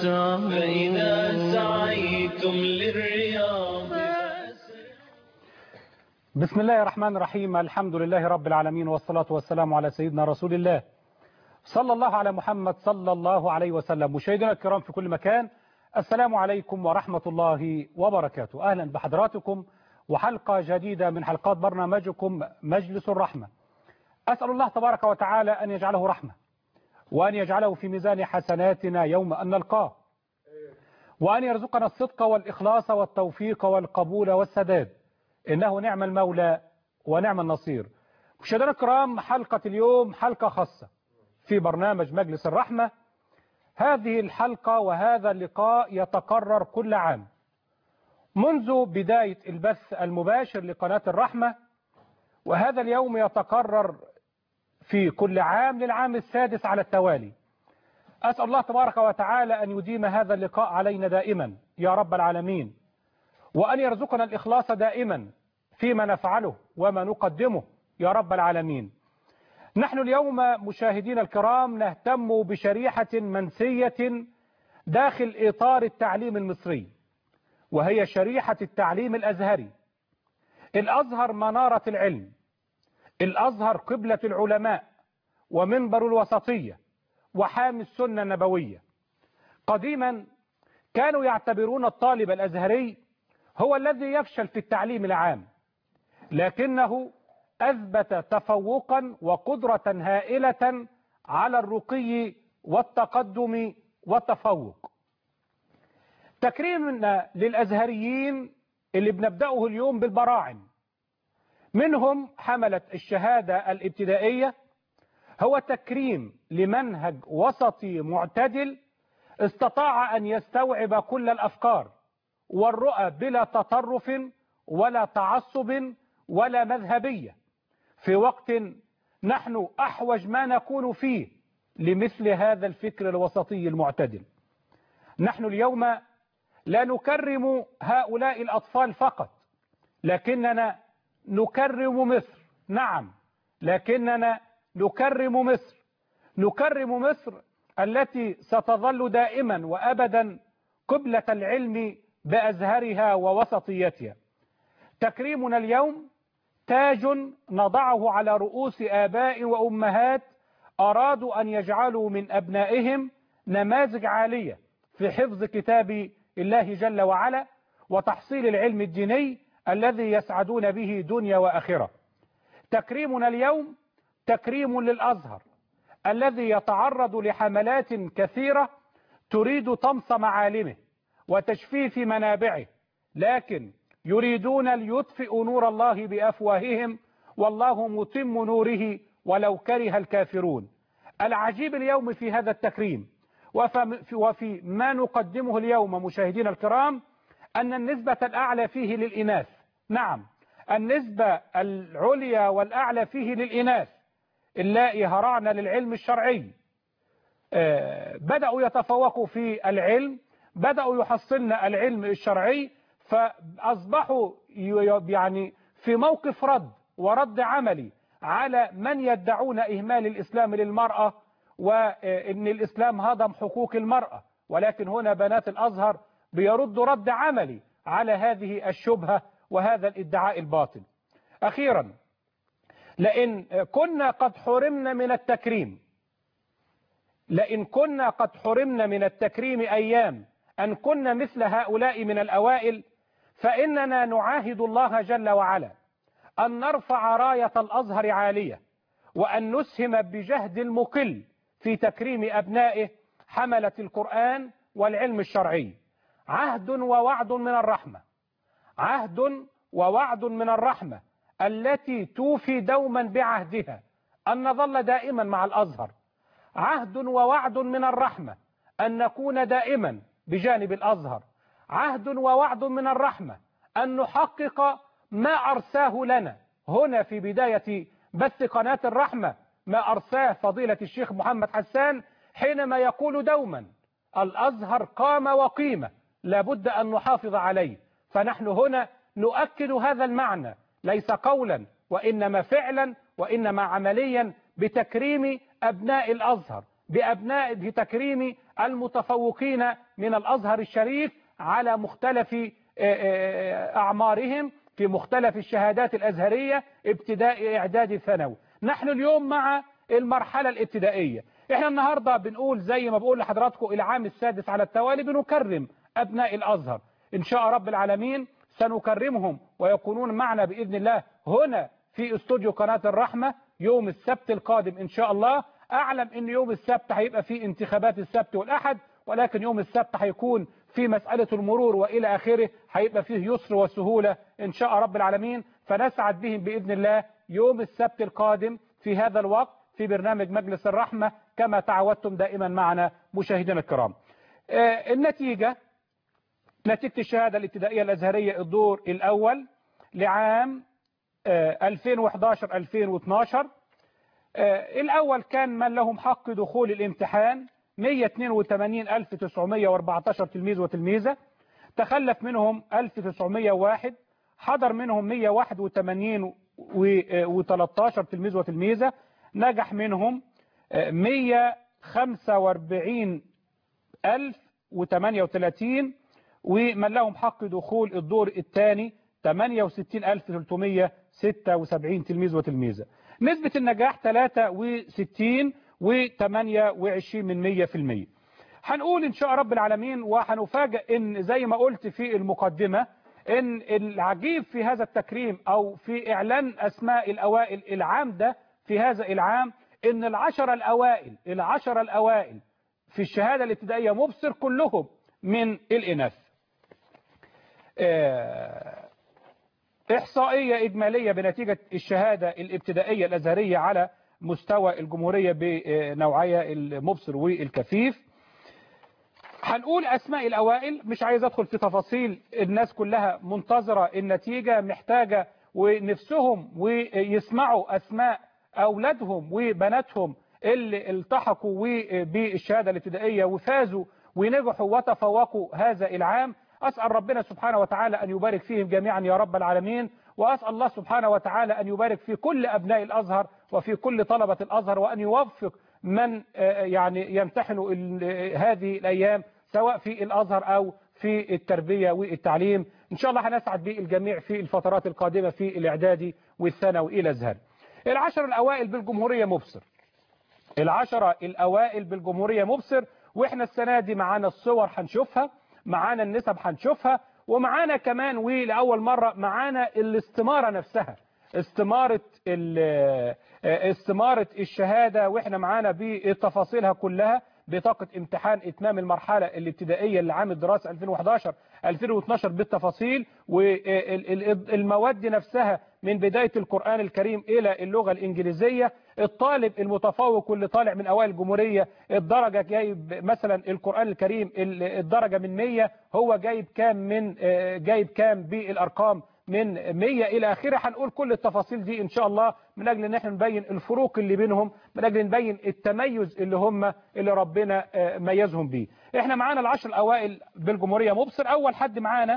تمتعوا فإذا سعيتم للرياض بسم الله الرحمن الرحيم الحمد لله رب العالمين والصلاة والسلام على سيدنا رسول الله صلى الله على محمد صلى الله عليه وسلم مشاهدينا الكرام في كل مكان السلام عليكم ورحمة الله وبركاته أهلا بحضراتكم وحلقة جديدة من حلقات برنامجكم مجلس الرحمة أسأل الله تبارك وتعالى أن يجعله رحمة وأن يجعله في ميزان حسناتنا يوم أن نلقاه وأن يرزقنا الصدق والإخلاص والتوفيق والقبول والسداد إنه نعم المولى ونعم النصير مشاهدينا الكرام حلقة اليوم حلقة خاصة في برنامج مجلس الرحمة هذه الحلقة وهذا اللقاء يتكرر كل عام منذ بداية البث المباشر لقناة الرحمة وهذا اليوم يتكرر في كل عام للعام السادس على التوالي أسأل الله تبارك وتعالى أن يديم هذا اللقاء علينا دائما يا رب العالمين وأن يرزقنا الإخلاص دائما فيما نفعله وما نقدمه يا رب العالمين نحن اليوم مشاهدين الكرام نهتم بشريحة منسية داخل إطار التعليم المصري وهي شريحة التعليم الأزهري الأزهر منارة العلم الأزهر قبلة العلماء ومنبر الوسطية وحامي السنة النبوية قديما كانوا يعتبرون الطالب الأزهري هو الذي يفشل في التعليم العام لكنه أثبت تفوقا وقدرة هائلة على الرقي والتقدم والتفوق تكريمنا للأزهريين اللي بنبدأه اليوم بالبراعم منهم حملة الشهادة الابتدائية هو تكريم لمنهج وسطي معتدل استطاع أن يستوعب كل الأفكار والرؤى بلا تطرف ولا تعصب ولا مذهبية في وقت نحن أحوج ما نكون فيه لمثل هذا الفكر الوسطي المعتدل نحن اليوم لا نكرم هؤلاء الأطفال فقط لكننا نكرم مصر نعم لكننا نكرم مصر نكرم مصر التي ستظل دائما وأبدا قبلة العلم بأزهرها ووسطيتها تكريمنا اليوم تاج نضعه على رؤوس آباء وأمهات أرادوا أن يجعلوا من أبنائهم نماذج عالية في حفظ كتاب الله جل وعلا وتحصيل العلم الديني الذي يسعدون به دنيا وآخرة تكريمنا اليوم تكريم للأزهر الذي يتعرض لحملات كثيرة تريد طمس معالمه وتجفيف منابعه لكن يريدون ليطفئوا نور الله بأفواههم والله متم نوره ولو كره الكافرون العجيب اليوم في هذا التكريم وفي ما نقدمه اليوم مشاهدينا الكرام أن النسبة الأعلى فيه للإناث نعم النسبة العليا والأعلى فيه للإناث اللائي هرعنا للعلم الشرعي بدأوا يتفوقوا في العلم بدأوا يحصلن العلم الشرعي فأصبحوا يعني في موقف رد ورد عملي على من يدعون إهمال الإسلام للمرأة وإن الإسلام هضم حقوق المرأة ولكن هنا بنات الأزهر بيردوا رد عملي على هذه الشبهة وهذا الادعاء الباطل أخيرا لئن كنا قد حرمنا من التكريم لئن كنا قد حرمنا من التكريم أيام أن كنا مثل هؤلاء من الأوائل فإننا نعاهد الله جل وعلا أن نرفع راية الأزهر عالية وأن نسهم بجهد المقل في تكريم أبنائه حملة القرآن والعلم الشرعي عهد ووعد من الرحمة عهد ووعد من الرحمة التي توفي دوما بعهدها أن نظل دائما مع الأزهر عهد ووعد من الرحمة أن نكون دائما بجانب الأزهر عهد ووعد من الرحمة أن نحقق ما أرساه لنا هنا في بداية بث قناة الرحمة ما أرساه فضيلة الشيخ محمد حسان حينما يقول دوما الأزهر قام وقيمة لابد أن نحافظ عليه فنحن هنا نؤكد هذا المعنى ليس قولا وإنما فعلا وإنما عمليا بتكريم أبناء الأزهر بأبناء بتكريم المتفوقين من الأزهر الشريف على مختلف أعمارهم في مختلف الشهادات الأزهرية ابتدائي إعدادي ثانوي نحن اليوم مع المرحلة الابتدائية احنا النهاردة بنقول زي ما بقول لحضراتكم العام السادس على التوالي بنكرم أبناء الأزهر إن شاء رب العالمين سنكرمهم ويكونون معنا بإذن الله هنا في استوديو قناة الرحمة يوم السبت القادم إن شاء الله أعلم أن يوم السبت هيبقى في انتخابات السبت والأحد ولكن يوم السبت هيكون في مسألة المرور وإلى آخره هيبقى فيه يسر وسهولة إن شاء رب العالمين فنسعد بهم بإذن الله يوم السبت القادم في هذا الوقت في برنامج مجلس الرحمة كما تعودتم دائما معنا مشاهدينا الكرام آه النتيجة نتيجة الشهادة الابتدائية الأزهرية الدور الأول لعام آه 2011-2012 آه الأول كان من لهم حق دخول الامتحان 182914 تلميذ وتلميذة تخلف منهم 1901 حضر منهم 181 و13 تلميذ وتلميذة نجح منهم 140038 ومن لهم حق دخول الدور الثاني 68376 تلميذ وتلميذة نسبة النجاح 63 و28 من 100% هنقول إن شاء رب العالمين وهنفاجئ إن زي ما قلت في المقدمة إن العجيب في هذا التكريم أو في إعلان أسماء الأوائل العام ده في هذا العام إن العشر الأوائل العشر الأوائل في الشهادة الابتدائية مبصر كلهم من الإناث إحصائية إجمالية بنتيجة الشهادة الابتدائية الأزهرية على مستوى الجمهورية بنوعية المبصر والكفيف هنقول أسماء الأوائل مش عايز أدخل في تفاصيل الناس كلها منتظرة النتيجة محتاجة ونفسهم ويسمعوا أسماء أولادهم وبناتهم اللي التحقوا بالشهادة الابتدائية وفازوا ونجحوا وتفوقوا هذا العام أسأل ربنا سبحانه وتعالى أن يبارك فيهم جميعا يا رب العالمين وأسأل الله سبحانه وتعالى أن يبارك في كل أبناء الأزهر وفي كل طلبة الأزهر وأن يوفق من يعني يمتحن هذه الأيام سواء في الأزهر أو في التربية والتعليم إن شاء الله هنسعد بالجميع في الفترات القادمة في الإعدادي والثانوي إلى الأزهر العشر الأوائل بالجمهورية مبصر العشرة الأوائل بالجمهورية مبصر وإحنا السنة دي معانا الصور هنشوفها معانا النسب هنشوفها ومعانا كمان ولأول مرة معانا الاستمارة نفسها استمارة استمارة الشهادة واحنا معانا بتفاصيلها كلها بطاقة امتحان اتمام المرحلة الابتدائية لعام الدراسة 2011 2012 بالتفاصيل والمواد نفسها من بداية القرآن الكريم إلى اللغة الإنجليزية الطالب المتفوق واللي طالع من أوائل الجمهورية الدرجة جايب مثلا القرآن الكريم الدرجة من 100 هو جايب كام من جايب كام بالأرقام من 100 إلى آخره هنقول كل التفاصيل دي إن شاء الله من أجل أن احنا نبين الفروق اللي بينهم من أجل نبين التميز اللي هم اللي ربنا ميزهم بيه احنا معانا العشر الأوائل بالجمهورية مبصر أول حد معانا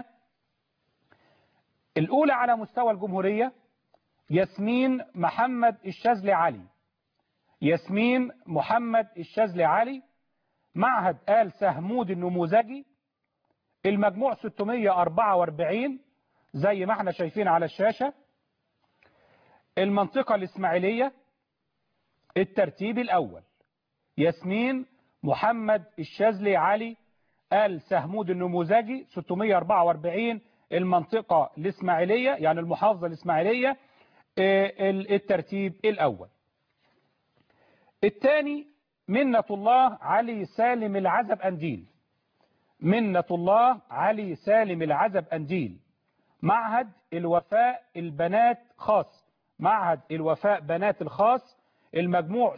الأولى على مستوى الجمهورية ياسمين محمد الشاذلي علي ياسمين محمد الشاذلي علي معهد آل سهمود النموذجي المجموع 644 زي ما احنا شايفين على الشاشة المنطقة الإسماعيلية الترتيب الأول ياسمين محمد الشاذلي علي آل سهمود النموذجي 644 المنطقة الإسماعيلية يعني المحافظة الإسماعيلية الترتيب الأول الثاني منة الله علي سالم العزب أنديل منة الله علي سالم العزب أنديل معهد الوفاء البنات خاص معهد الوفاء بنات الخاص المجموع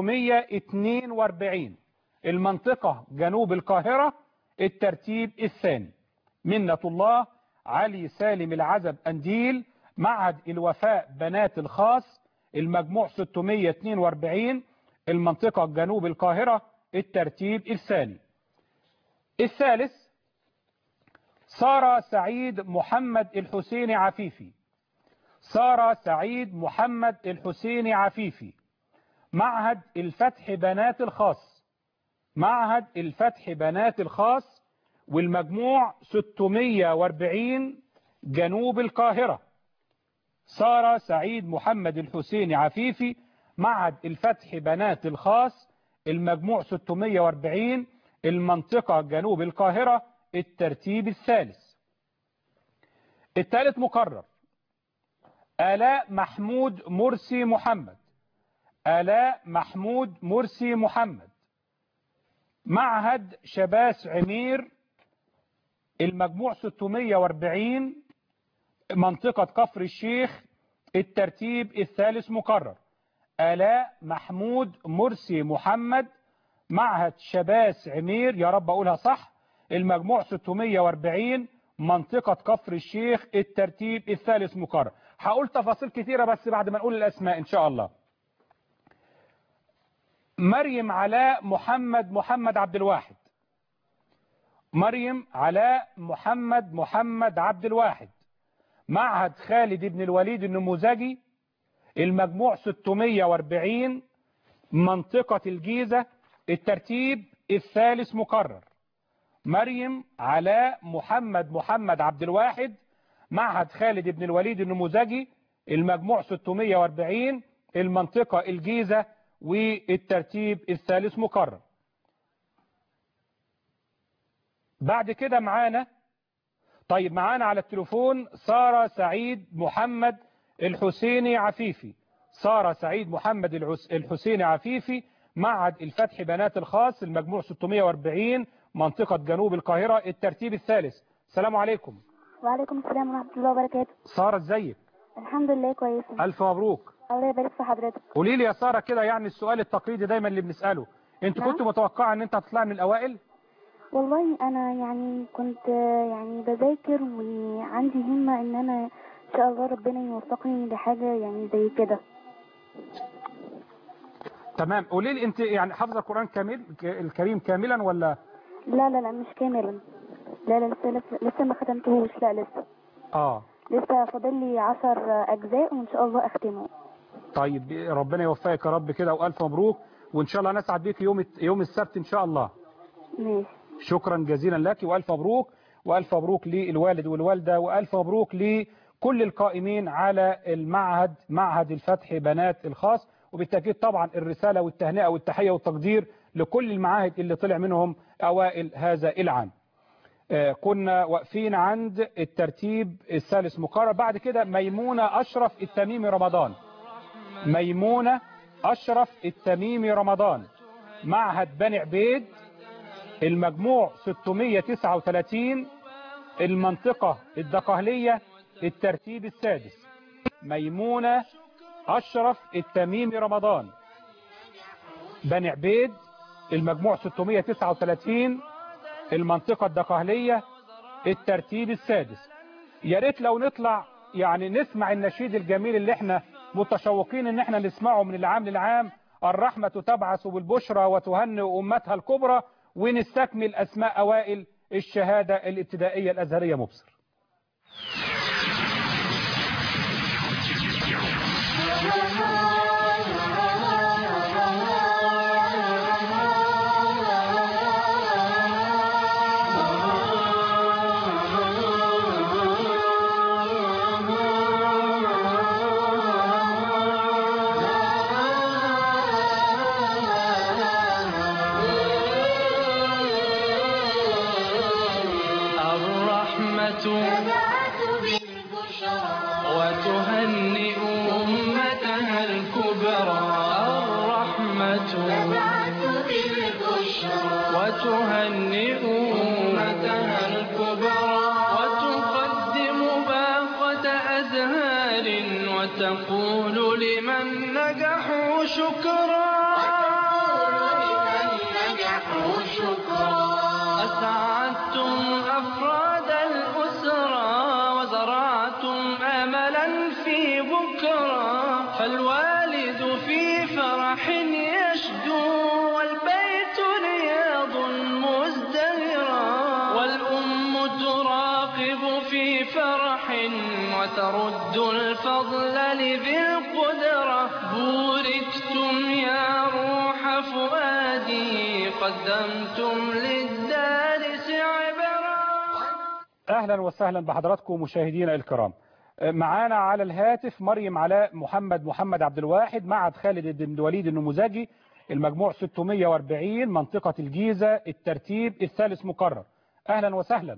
642 المنطقة جنوب القاهرة الترتيب الثاني منة الله علي سالم العزب أنديل معهد الوفاء بنات الخاص المجموع 642 المنطقة جنوب القاهرة الترتيب الثاني الثالث سارة سعيد محمد الحسيني عفيفي سارة سعيد محمد الحسيني عفيفي معهد الفتح بنات الخاص معهد الفتح بنات الخاص والمجموع 640 جنوب القاهرة سارة سعيد محمد الحسيني عفيفي معهد الفتح بنات الخاص المجموع 640 المنطقة جنوب القاهرة الترتيب الثالث الثالث مقرر آلاء محمود مرسي محمد آلاء محمود مرسي محمد معهد شباس عمير المجموع 640 منطقة كفر الشيخ الترتيب الثالث مقرر آلاء محمود مرسي محمد معهد شباس عمير يا رب أقولها صح المجموع 640 منطقة كفر الشيخ الترتيب الثالث مقرر هقول تفاصيل كثيرة بس بعد ما نقول الأسماء إن شاء الله مريم علاء محمد محمد عبد الواحد مريم علاء محمد محمد عبد الواحد معهد خالد بن الوليد النموذجي المجموع 640 منطقة الجيزة الترتيب الثالث مقرر مريم علاء محمد محمد عبد الواحد معهد خالد بن الوليد النموذجي المجموع 640 المنطقة الجيزة والترتيب الثالث مقرر بعد كده معانا طيب معانا على التليفون سارة سعيد محمد الحسيني عفيفي سارة سعيد محمد الحسيني عفيفي معهد الفتح بنات الخاص المجموع 640 منطقة جنوب القاهرة الترتيب الثالث السلام عليكم وعليكم السلام ورحمة الله وبركاته سارة ازيك الحمد لله كويسة ألف مبروك الله يبارك في حضرتك قولي لي يا سارة كده يعني السؤال التقليدي دايما اللي بنسأله انت نعم. كنت متوقعة ان انت هتطلع من الأوائل والله أنا يعني كنت آه، يعني بذاكر وعندي همة إن أنا إن شاء الله ربنا يوفقني لحاجة يعني زي كده تمام قولي لي انت يعني حافظة القرآن كامل الكريم كاملا ولا لا لا لا مش كاملا لا لا لسه لسه, لسه ما ختمتهوش لا لسه اه لسه فاضل لي 10 أجزاء وإن شاء الله أختمه طيب ربنا يوفقك يا رب كده والف مبروك وان شاء الله نسعد بيك يوم يوم السبت ان شاء الله ماشي شكرا جزيلا لك والف مبروك والف مبروك للوالد والوالده والف مبروك لكل القائمين على المعهد معهد الفتح بنات الخاص وبالتاكيد طبعا الرساله والتهنئه والتحيه والتقدير لكل المعاهد اللي طلع منهم اوائل هذا العام آه، كنا واقفين عند الترتيب الثالث مقرر بعد كده ميمونه اشرف التميمي رمضان ميمونه اشرف التميمي رمضان معهد بني عبيد المجموع 639 المنطقة الدقهلية الترتيب السادس ميمونة أشرف التميمي رمضان بني عبيد المجموع 639 المنطقة الدقهلية الترتيب السادس يا ريت لو نطلع يعني نسمع النشيد الجميل اللي احنا متشوقين ان احنا نسمعه من العام للعام الرحمة تبعث بالبشرى وتهنئ أمتها الكبرى ونستكمل أسماء أوائل الشهادة الابتدائية الأزهرية مبصر الرحمة وتهنئ أمتها الكبرى الرحمة وتهنئ أمتها الكبرى وتقدم باقة أزهار وتقول لمن نجحوا شكرا أسعدتم أفراد الأسرة وزرعتم أملا في بكرة فالوالد في فرح يشدو والبيت رياض مزدهرا والأم تراقب في فرح وترد الفضل لذي القدرة بوركتم يا روح فؤادي قدمتم للدارس عبرا اهلا وسهلا بحضراتكم مشاهدينا الكرام معانا على الهاتف مريم علاء محمد محمد عبد الواحد معهد خالد بن الوليد النموذجي المجموع 640 منطقة الجيزة الترتيب الثالث مقرر اهلا وسهلا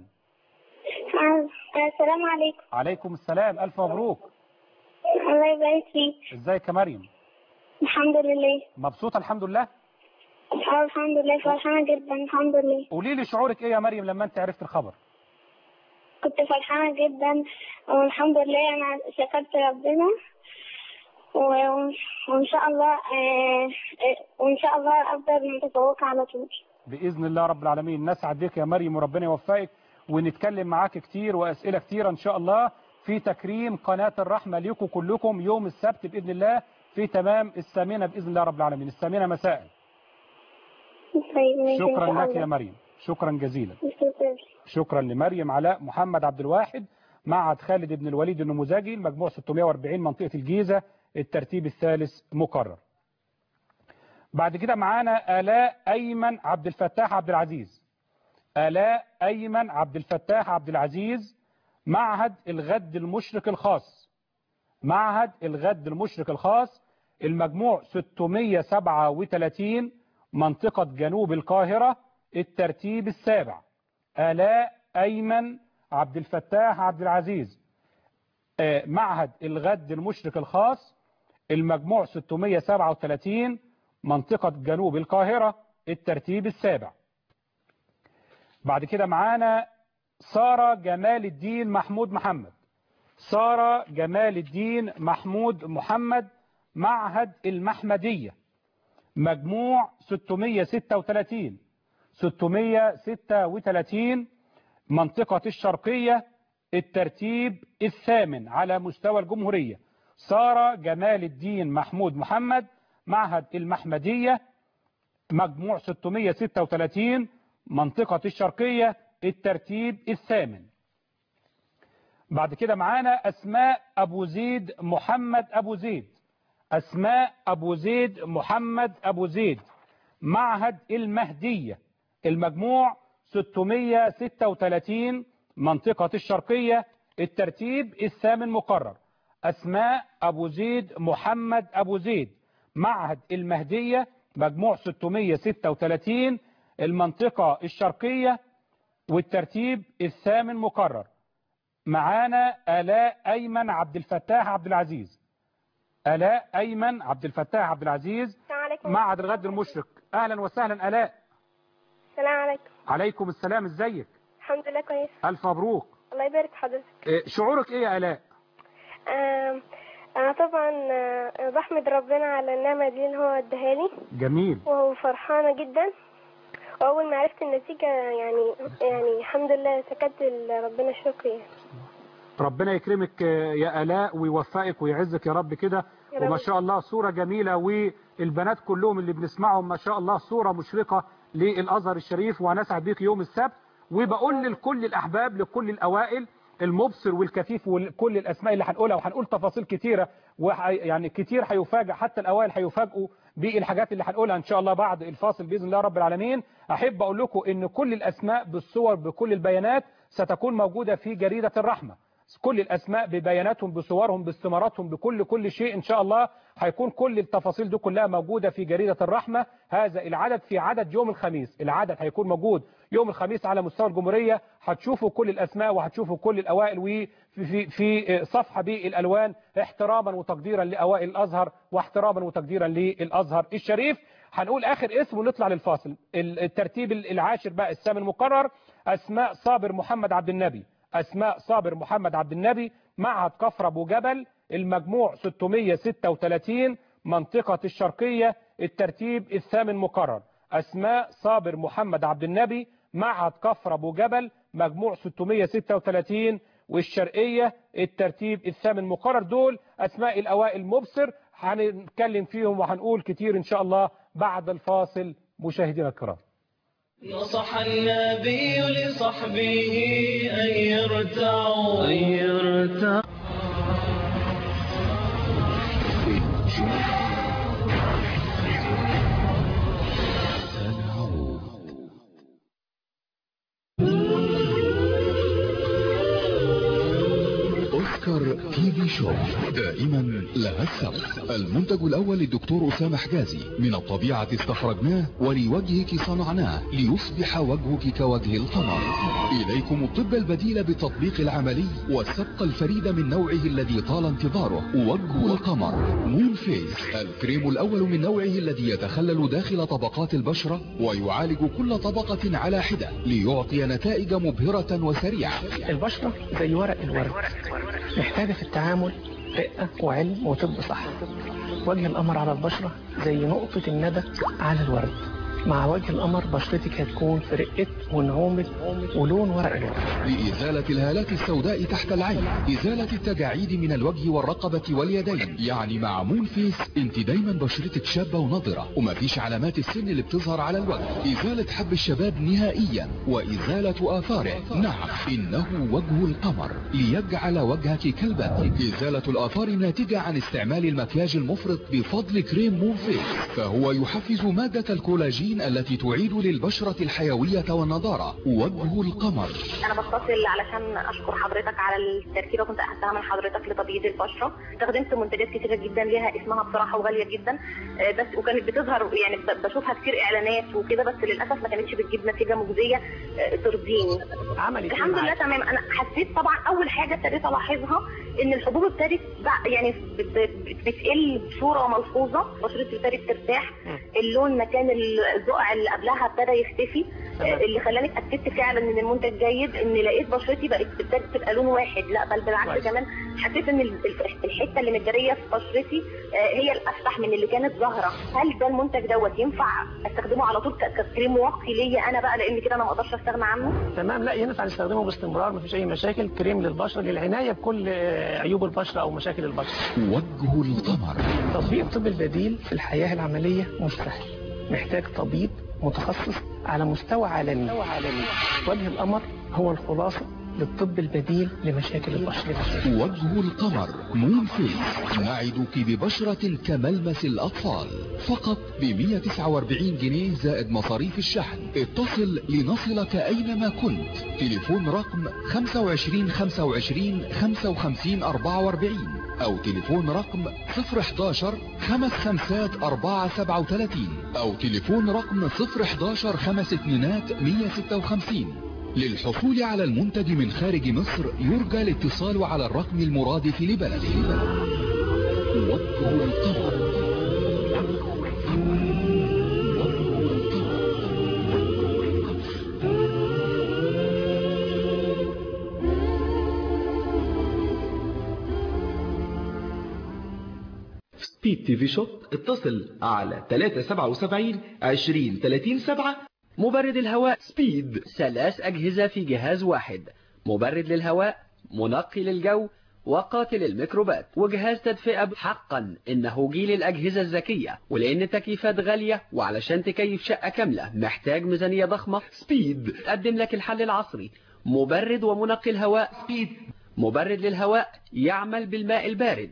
السلام عليكم عليكم السلام الف مبروك الله يبارك فيك ازيك يا مريم الحمد لله مبسوطة الحمد لله اه الحمد لله فرحانة جدا الحمد لله قولي لي شعورك ايه يا مريم لما انت عرفت الخبر كنت فرحانة جدا والحمد لله أنا شكرت ربنا و- وإن شاء الله آه، آه، وإن شاء الله أفضل متفوقة على طول بإذن الله رب العالمين نسعد بك يا مريم وربنا يوفقك ونتكلم معاك كتير وأسئلة كتيرة إن شاء الله في تكريم قناة الرحمة ليكم كلكم يوم السبت بإذن الله في تمام الثامنة بإذن الله رب العالمين الثامنة مساء طيب ماشي إن شاء شكرا لك الله. يا مريم شكرا جزيلا شكرا. شكرا لمريم علاء محمد عبد الواحد معهد خالد بن الوليد النموذجي المجموع 640 منطقة الجيزة الترتيب الثالث مقرر بعد كده معانا آلاء أيمن عبد الفتاح عبد العزيز آلاء أيمن عبد الفتاح عبد العزيز معهد الغد المشرق الخاص معهد الغد المشرق الخاص المجموع 637 منطقة جنوب القاهرة الترتيب السابع آلاء أيمن عبد الفتاح عبد العزيز آه، معهد الغد المشرق الخاص المجموع 637 منطقة جنوب القاهرة الترتيب السابع بعد كده معانا سارة جمال الدين محمود محمد سارة جمال الدين محمود محمد معهد المحمدية مجموع 636 636 منطقة الشرقية الترتيب الثامن على مستوى الجمهورية سارة جمال الدين محمود محمد معهد المحمدية مجموع 636 منطقة الشرقية الترتيب الثامن بعد كده معانا أسماء أبو زيد محمد أبو زيد أسماء أبو زيد محمد أبو زيد معهد المهدية المجموع 636 منطقة الشرقية الترتيب الثامن مقرر أسماء أبو زيد محمد أبو زيد معهد المهدية مجموع 636 المنطقة الشرقية والترتيب الثامن مقرر معانا آلاء أيمن عبد الفتاح عبد العزيز آلاء أيمن عبد الفتاح عبد العزيز السلام عليكم معهد الغد المشرق أهلا وسهلا آلاء السلام عليكم عليكم السلام ازيك الحمد لله كويس ألف مبروك الله يبارك في حضرتك إيه، شعورك إيه يا آلاء آم، أنا طبعا آه، بحمد ربنا على النعمة دي اللي هو اداها لي جميل وهو فرحانة جدا وأول ما عرفت النتيجة يعني يعني الحمد لله سكت ربنا الشكر يعني ربنا يكرمك آه، يا آلاء ويوفقك ويعزك يا رب كده يا رب. وما شاء الله صورة جميلة والبنات كلهم اللي بنسمعهم ما شاء الله صورة مشرقة للأزهر الشريف ونسعد بيك يوم السبت وبقول لكل الأحباب لكل الأوائل المبصر والكفيف وكل الأسماء اللي هنقولها وهنقول تفاصيل كتيرة وح- يعني كتير هيفاجئ حتى الأوائل هيفاجئوا بالحاجات اللي هنقولها إن شاء الله بعد الفاصل بإذن الله رب العالمين أحب أقول لكم إن كل الأسماء بالصور بكل البيانات ستكون موجودة في جريدة الرحمة كل الأسماء ببياناتهم بصورهم باستماراتهم بكل كل شيء إن شاء الله هيكون كل التفاصيل دي كلها موجودة في جريدة الرحمة هذا العدد في عدد يوم الخميس العدد هيكون موجود يوم الخميس على مستوى الجمهورية هتشوفوا كل الأسماء وهتشوفوا كل الأوائل وفي في, في صفحة بالألوان احتراما وتقديرا لأوائل الأزهر واحتراما وتقديرا للأزهر الشريف هنقول آخر اسم ونطلع للفاصل الترتيب العاشر بقى الثامن مقرر أسماء صابر محمد عبد النبي أسماء صابر محمد عبد النبي معهد كفر أبو جبل المجموع 636 منطقة الشرقية الترتيب الثامن مقرر أسماء صابر محمد عبد النبي معهد كفر أبو جبل مجموع 636 والشرقية الترتيب الثامن مقرر دول أسماء الأوائل مبصر هنتكلم فيهم وهنقول كتير إن شاء الله بعد الفاصل مشاهدينا الكرام نصح النبي لصحبه أن يرتعوا أن يرتعوا تدعو سكر تي في شوب دائما لها السبق المنتج الأول للدكتور أسامة حجازي من الطبيعة استخرجناه ولوجهك صنعناه ليصبح وجهك كوجه القمر إليكم الطب البديل بالتطبيق العملي والسبق الفريد من نوعه الذي طال انتظاره وجه القمر مون فيس الكريم الأول من نوعه الذي يتخلل داخل طبقات البشرة ويعالج كل طبقة على حدة ليعطي نتائج مبهرة وسريعة البشرة زي ورق الورد محتاجة في التعامل رقة وعلم وطب صح وجه القمر على البشرة زي نقطة الندى على الورد مع وجه القمر بشرتك هتكون في رقة ونعومة ولون ورق الورد لإزالة الهالات السوداء تحت العين إزالة التجاعيد من الوجه والرقبة واليدين يعني مع مون فيس انت دايما بشرتك شابة ونضرة ومفيش علامات السن اللي بتظهر على الوجه إزالة حب الشباب نهائيا وإزالة آثاره نعم إنه وجه القمر ليجعل وجهك كالبدر إزالة الآثار الناتجة عن استعمال المكياج المفرط بفضل كريم مون فيس فهو يحفز مادة الكولاجين التي تعيد للبشرة الحيوية والنضارة وجه القمر انا بتصل علشان اشكر حضرتك على التركيبه كنت اخدتها من حضرتك لتبييض البشره استخدمت منتجات كتيره جدا ليها اسمها بصراحه وغاليه جدا آه، بس وكانت بتظهر يعني ب- بشوفها كتير اعلانات وكده بس للاسف ما كانتش بتجيب نتيجه مجزيه آه، ترضيني عملت إيه الحمد لله معاك؟ تمام انا حسيت طبعا اول حاجه ابتديت الاحظها ان الحبوب ابتدت بع- يعني ب- ب- بتقل بصوره ملحوظه بشرتي ابتدت ترتاح اللون مكان الزقع اللي قبلها ابتدى يختفي تمام. اللي خلاني اتاكدت فعلا ان المنتج جيد ان لقيت بشرتي بقت ابتدت تبقى لون واحد لا بل بالعكس كويس. كمان حسيت ان ال- الف- الحته اللي متجريه في بشرتي آه، هي الافتح من اللي كانت ظاهره هل ده المنتج دوت ينفع استخدمه على طول ك- ككريم واقي ليا انا بقى لان كده انا ما اقدرش استغنى عنه تمام لا ينفع نستخدمه باستمرار مفيش اي مشاكل كريم للبشره للعنايه بكل آه، عيوب البشره او مشاكل البشره وجه القمر تطبيق الطب البديل في الحياه العمليه مش سهل محتاج طبيب متخصص على مستوى عالمي وجه القمر هو الخلاصه للطب البديل لمشاكل البشره وجه القمر مون فيس نعدك ببشرة كملمس الأطفال فقط ب 149 جنيه زائد مصاريف الشحن اتصل لنصلك أينما كنت تليفون رقم 25 25 55 44 أو تليفون رقم 011 خمس خمسات 437 أو تليفون رقم 011 خمس اتنينات 156 للحصول على المنتج من خارج مصر يرجى الاتصال على الرقم المرادف لبلده وجه القمر سبيد تي في شوب اتصل على 377 20 30 7 مبرد الهواء سبيد ثلاث أجهزة في جهاز واحد مبرد للهواء منقي للجو وقاتل الميكروبات وجهاز تدفئة حقا إنه جيل الأجهزة الذكية ولأن التكييفات غالية وعلشان تكيف شقة كاملة محتاج ميزانية ضخمة سبيد تقدم لك الحل العصري مبرد ومنقي الهواء سبيد مبرد للهواء يعمل بالماء البارد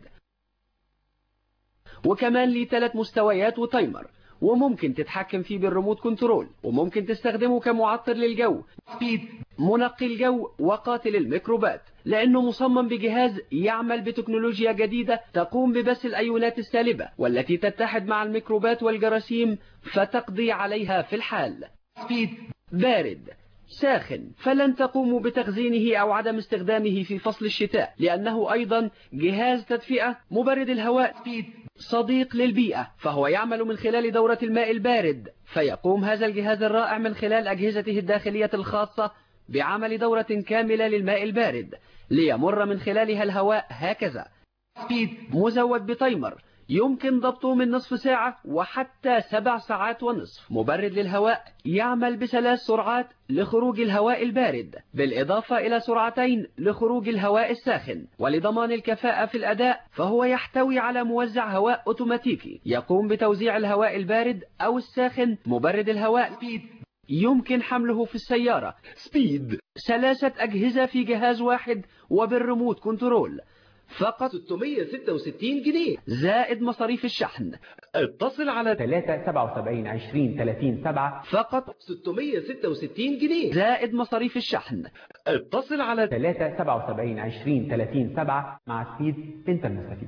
وكمان ليه ثلاث مستويات وتايمر وممكن تتحكم فيه بالريموت كنترول وممكن تستخدمه كمعطر للجو سبيد منقي الجو وقاتل الميكروبات لأنه مصمم بجهاز يعمل بتكنولوجيا جديدة تقوم ببث الأيونات السالبة والتي تتحد مع الميكروبات والجراثيم فتقضي عليها في الحال سبيد بارد ساخن فلن تقوموا بتخزينه أو عدم استخدامه في فصل الشتاء لأنه أيضا جهاز تدفئة مبرد الهواء سبيد صديق للبيئة فهو يعمل من خلال دورة الماء البارد فيقوم هذا الجهاز الرائع من خلال أجهزته الداخلية الخاصة بعمل دورة كاملة للماء البارد ليمر من خلالها الهواء هكذا سبيد مزود بتايمر يمكن ضبطه من نصف ساعة وحتى سبع ساعات ونصف مبرد للهواء يعمل بثلاث سرعات لخروج الهواء البارد بالإضافة إلى سرعتين لخروج الهواء الساخن ولضمان الكفاءة في الأداء فهو يحتوي على موزع هواء أوتوماتيكي يقوم بتوزيع الهواء البارد أو الساخن مبرد الهواء سبيد يمكن حمله في السيارة سبيد ثلاثة أجهزة في جهاز واحد وبالريموت كنترول فقط 666 جنيه زائد مصاريف الشحن اتصل على 377 20 30 7 فقط 666 جنيه زائد مصاريف الشحن اتصل على 377 20 30 7 مع سبيد انت المستفيد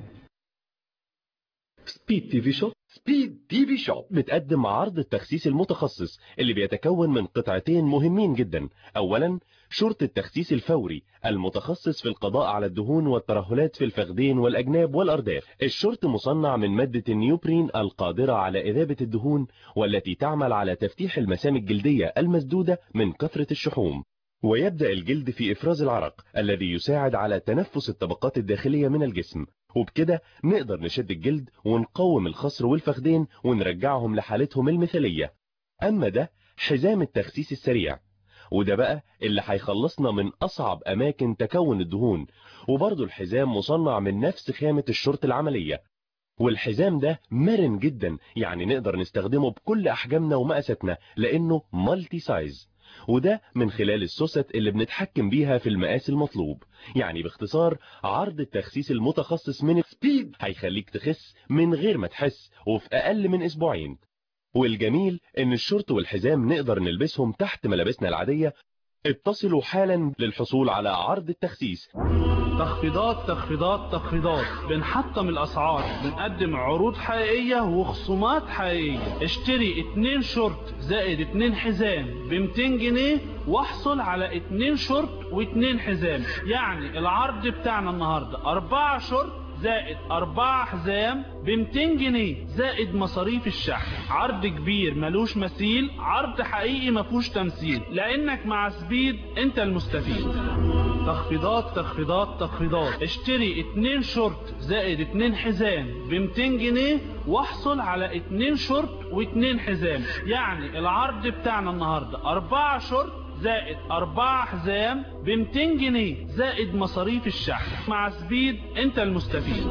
سبيد تي في شوب سبيد تي في شوب بتقدم عرض التخسيس المتخصص اللي بيتكون من قطعتين مهمين جدا اولا شرط التخسيس الفوري المتخصص في القضاء على الدهون والترهلات في الفخذين والأجناب والأرداف الشرط مصنع من مادة النيوبرين القادرة على إذابة الدهون والتي تعمل على تفتيح المسام الجلدية المسدودة من كثرة الشحوم ويبدأ الجلد في إفراز العرق الذي يساعد على تنفس الطبقات الداخلية من الجسم وبكده نقدر نشد الجلد ونقوم الخصر والفخدين ونرجعهم لحالتهم المثالية أما ده حزام التخسيس السريع وده بقى اللي هيخلصنا من أصعب أماكن تكون الدهون وبرضه الحزام مصنع من نفس خامة الشرط العملية والحزام ده مرن جدا يعني نقدر نستخدمه بكل أحجامنا ومقاساتنا لأنه مالتي سايز وده من خلال السوست اللي بنتحكم بيها في المقاس المطلوب يعني باختصار عرض التخسيس المتخصص من سبيد هيخليك تخس من غير ما تحس وفي أقل من أسبوعين والجميل ان الشورت والحزام نقدر نلبسهم تحت ملابسنا العادية اتصلوا حالا للحصول على عرض التخسيس تخفيضات تخفيضات تخفيضات بنحطم الاسعار بنقدم عروض حقيقية وخصومات حقيقية اشتري اتنين شورت زائد اتنين حزام ب 200 جنيه واحصل على اتنين شورت واتنين حزام يعني العرض بتاعنا النهاردة اربعة شورت زائد أربعة حزام ب 200 جنيه زائد مصاريف الشحن عرض كبير ملوش مثيل عرض حقيقي مفهوش تمثيل لأنك مع سبيد أنت المستفيد تخفيضات تخفيضات تخفيضات اشتري اتنين شورت زائد اتنين حزام ب 200 جنيه واحصل على اتنين شورت واتنين حزام يعني العرض بتاعنا النهاردة أربعة شورت زائد أربعة حزام ب 200 جنيه زائد مصاريف الشحن مع سبيد أنت المستفيد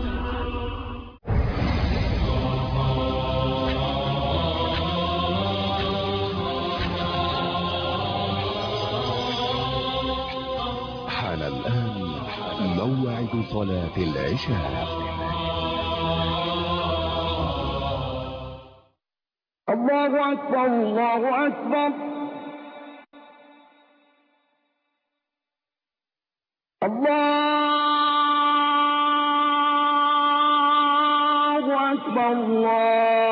حان الآن موعد صلاة العشاء الله أكبر الله أكبر الله أكبر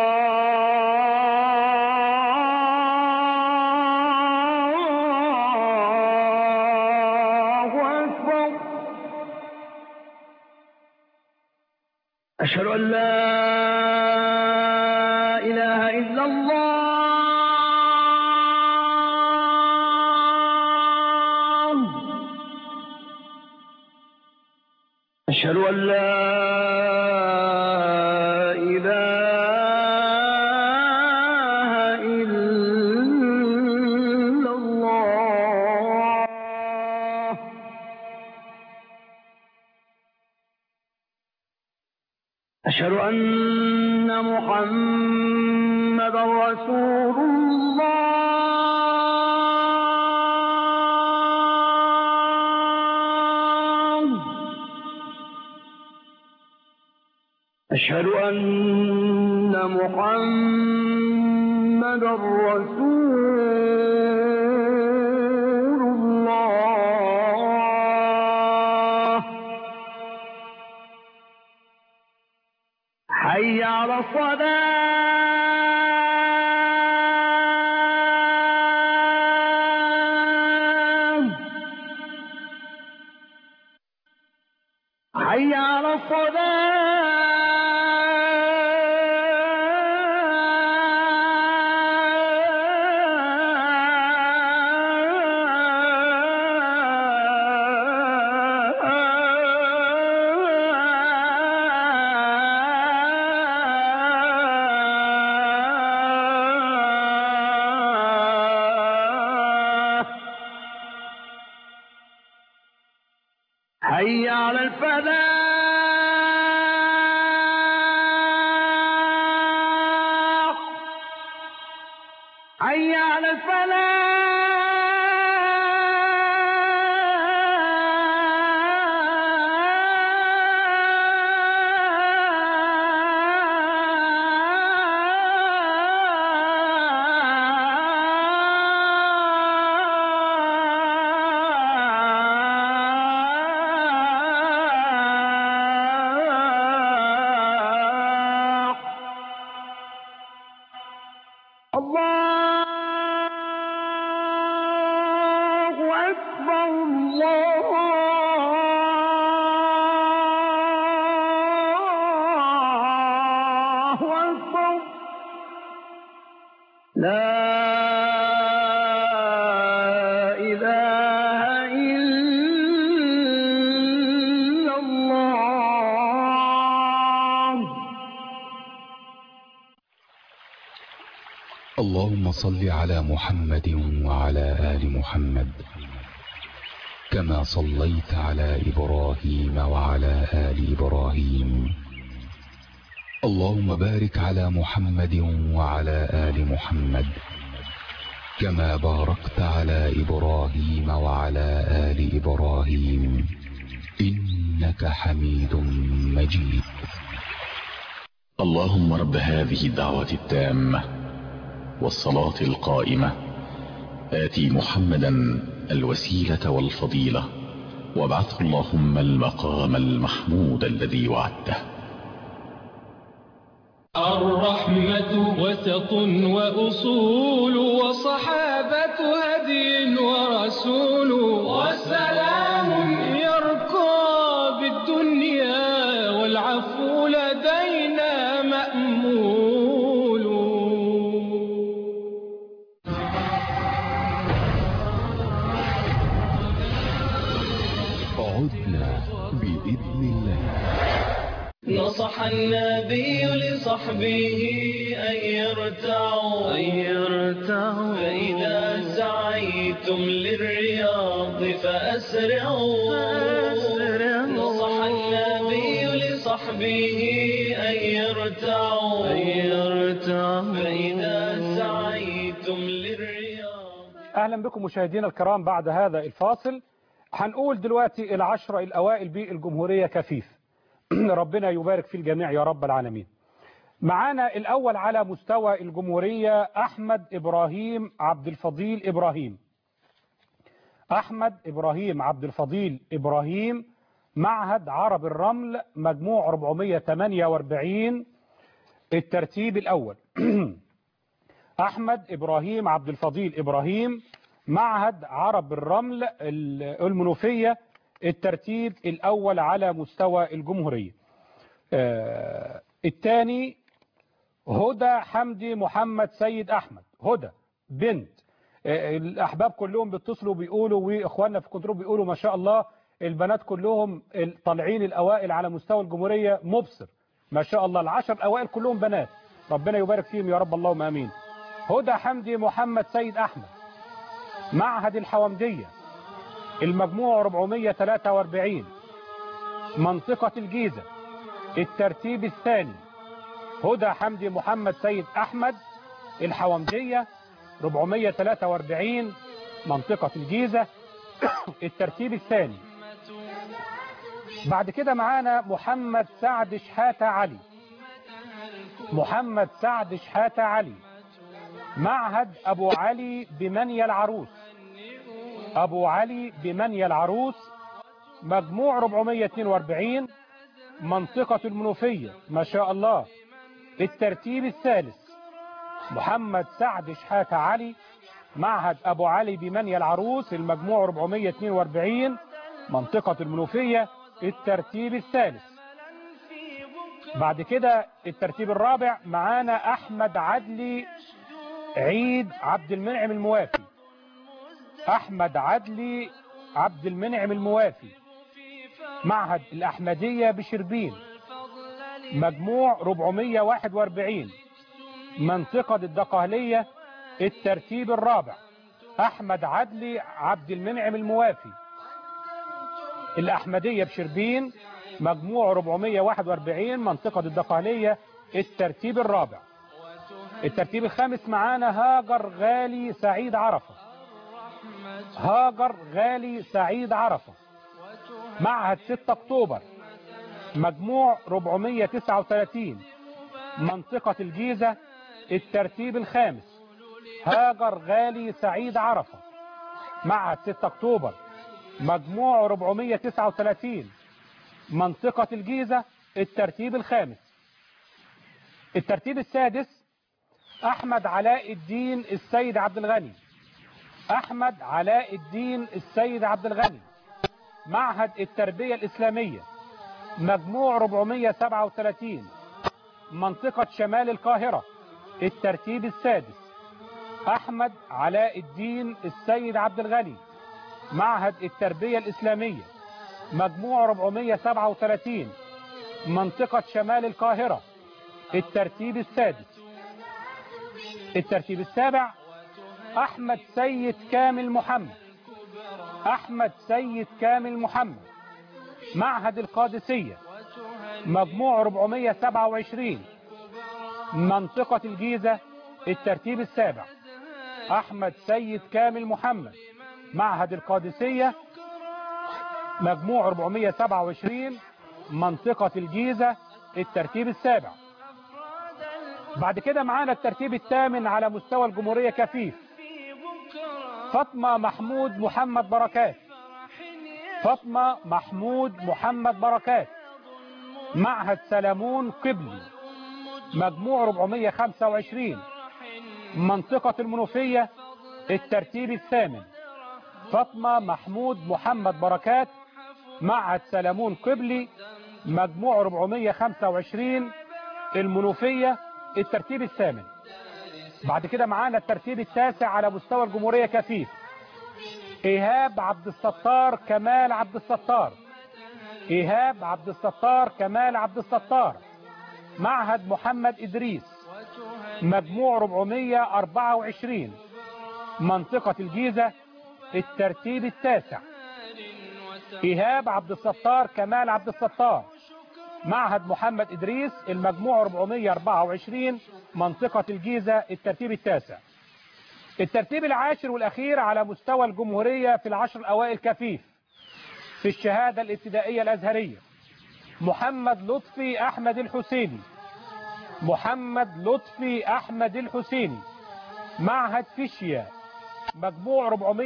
الله أكبر أشهد أن لا إله إلا الله أشهد أن لا إله إلا الله أشهد أن محمد رسول الله أشهد أن محمد رسول الله حي على الصلاة حي على الصلاة حي على الفلاح حي على اللهم صل على محمد وعلى آل محمد كما صليت على إبراهيم وعلى آل إبراهيم اللهم بارك على محمد وعلى آل محمد كما باركت على إبراهيم وعلى آل إبراهيم إنك حميد مجيد اللهم رب هذه الدعوة التامة والصلاة القائمة آتي محمدا الوسيلة والفضيلة وابعثه اللهم المقام المحمود الذي وعدته الرحمة وسط وأصول وصحابة هدي ورسول وسلام يركى بالدنيا والعفو لدينا مأمول عدنا بإذن الله نصح النبي لصحبه أن يرتعوا أن يرتعوا فإذا سعيتم للرياض فأسرعوا نصح النبي لصحبه أن يرتعوا أن يرتعوا فإذا سعيتم للرياض أهلا بكم مشاهدينا الكرام بعد هذا الفاصل هنقول دلوقتي العشرة الأوائل بالجمهورية كفيف ربنا يبارك في الجميع يا رب العالمين معانا الأول على مستوى الجمهورية أحمد إبراهيم عبد الفضيل إبراهيم أحمد إبراهيم عبد الفضيل إبراهيم معهد عرب الرمل مجموع 448 الترتيب الأول أحمد إبراهيم عبد الفضيل إبراهيم معهد عرب الرمل المنوفية الترتيب الأول على مستوى الجمهورية آه الثاني هدى حمدي محمد سيد أحمد هدى بنت آه الأحباب كلهم بيتصلوا بيقولوا وإخواننا في الكنترول بيقولوا ما شاء الله البنات كلهم طالعين الأوائل على مستوى الجمهورية مبصر ما شاء الله العشر الأوائل كلهم بنات ربنا يبارك فيهم يا رب اللهم آمين هدى حمدي محمد سيد أحمد معهد الحومدية المجموع 443 منطقة الجيزة الترتيب الثاني هدى حمدي محمد سيد أحمد الحومدية 443 منطقة الجيزة الترتيب الثاني بعد كده معانا محمد سعد شحاتة علي محمد سعد شحاتة علي معهد أبو علي بمنيا العروس أبو علي بمنيا العروس مجموع 442 منطقة المنوفية ما شاء الله الترتيب الثالث محمد سعد شحاتة علي معهد أبو علي بمنيا العروس المجموع 442 منطقة المنوفية الترتيب الثالث بعد كده الترتيب الرابع معانا أحمد عدلي عيد عبد المنعم الموافي أحمد عدلي عبد المنعم الموافي معهد الأحمدية بشربين مجموع 441 منطقة الدقهلية الترتيب الرابع أحمد عدلي عبد المنعم الموافي الأحمدية بشربين مجموع 441 منطقة الدقهلية الترتيب الرابع الترتيب الخامس معانا هاجر غالي سعيد عرفة هاجر غالي سعيد عرفة معهد 6 اكتوبر مجموع 439 منطقة الجيزة الترتيب الخامس هاجر غالي سعيد عرفة معهد 6 اكتوبر مجموع 439 منطقة الجيزة الترتيب الخامس الترتيب السادس احمد علاء الدين السيد عبد الغني احمد علاء الدين السيد عبد الغني معهد التربية الاسلامية مجموع 437 منطقة شمال القاهرة الترتيب السادس احمد علاء الدين السيد عبد الغني معهد التربية الاسلامية مجموع 437 منطقة شمال القاهرة الترتيب السادس الترتيب السابع أحمد سيد كامل محمد أحمد سيد كامل محمد معهد القادسية مجموع 427 منطقة الجيزة الترتيب السابع أحمد سيد كامل محمد معهد القادسية مجموع 427 منطقة الجيزة الترتيب السابع بعد كده معانا الترتيب الثامن على مستوى الجمهورية كفيف فاطمة محمود محمد بركات فاطمة محمود محمد بركات معهد سلمون قبلي مجموع 425 منطقة المنوفية الترتيب الثامن فاطمة محمود محمد بركات معهد سلمون قبلي مجموع 425 المنوفية الترتيب الثامن بعد كده معانا الترتيب التاسع على مستوى الجمهورية كفيف إيهاب عبد الستار كمال عبد الستار إيهاب عبد الستار كمال عبد الستار معهد محمد إدريس مجموع 424 منطقة الجيزة الترتيب التاسع إيهاب عبد الستار كمال عبد الستار معهد محمد إدريس المجموع 424 منطقة الجيزة الترتيب التاسع الترتيب العاشر والأخير على مستوى الجمهورية في العشر الأوائل كفيف في الشهادة الابتدائية الأزهرية محمد لطفي أحمد الحسيني محمد لطفي أحمد الحسيني معهد فيشيا مجموع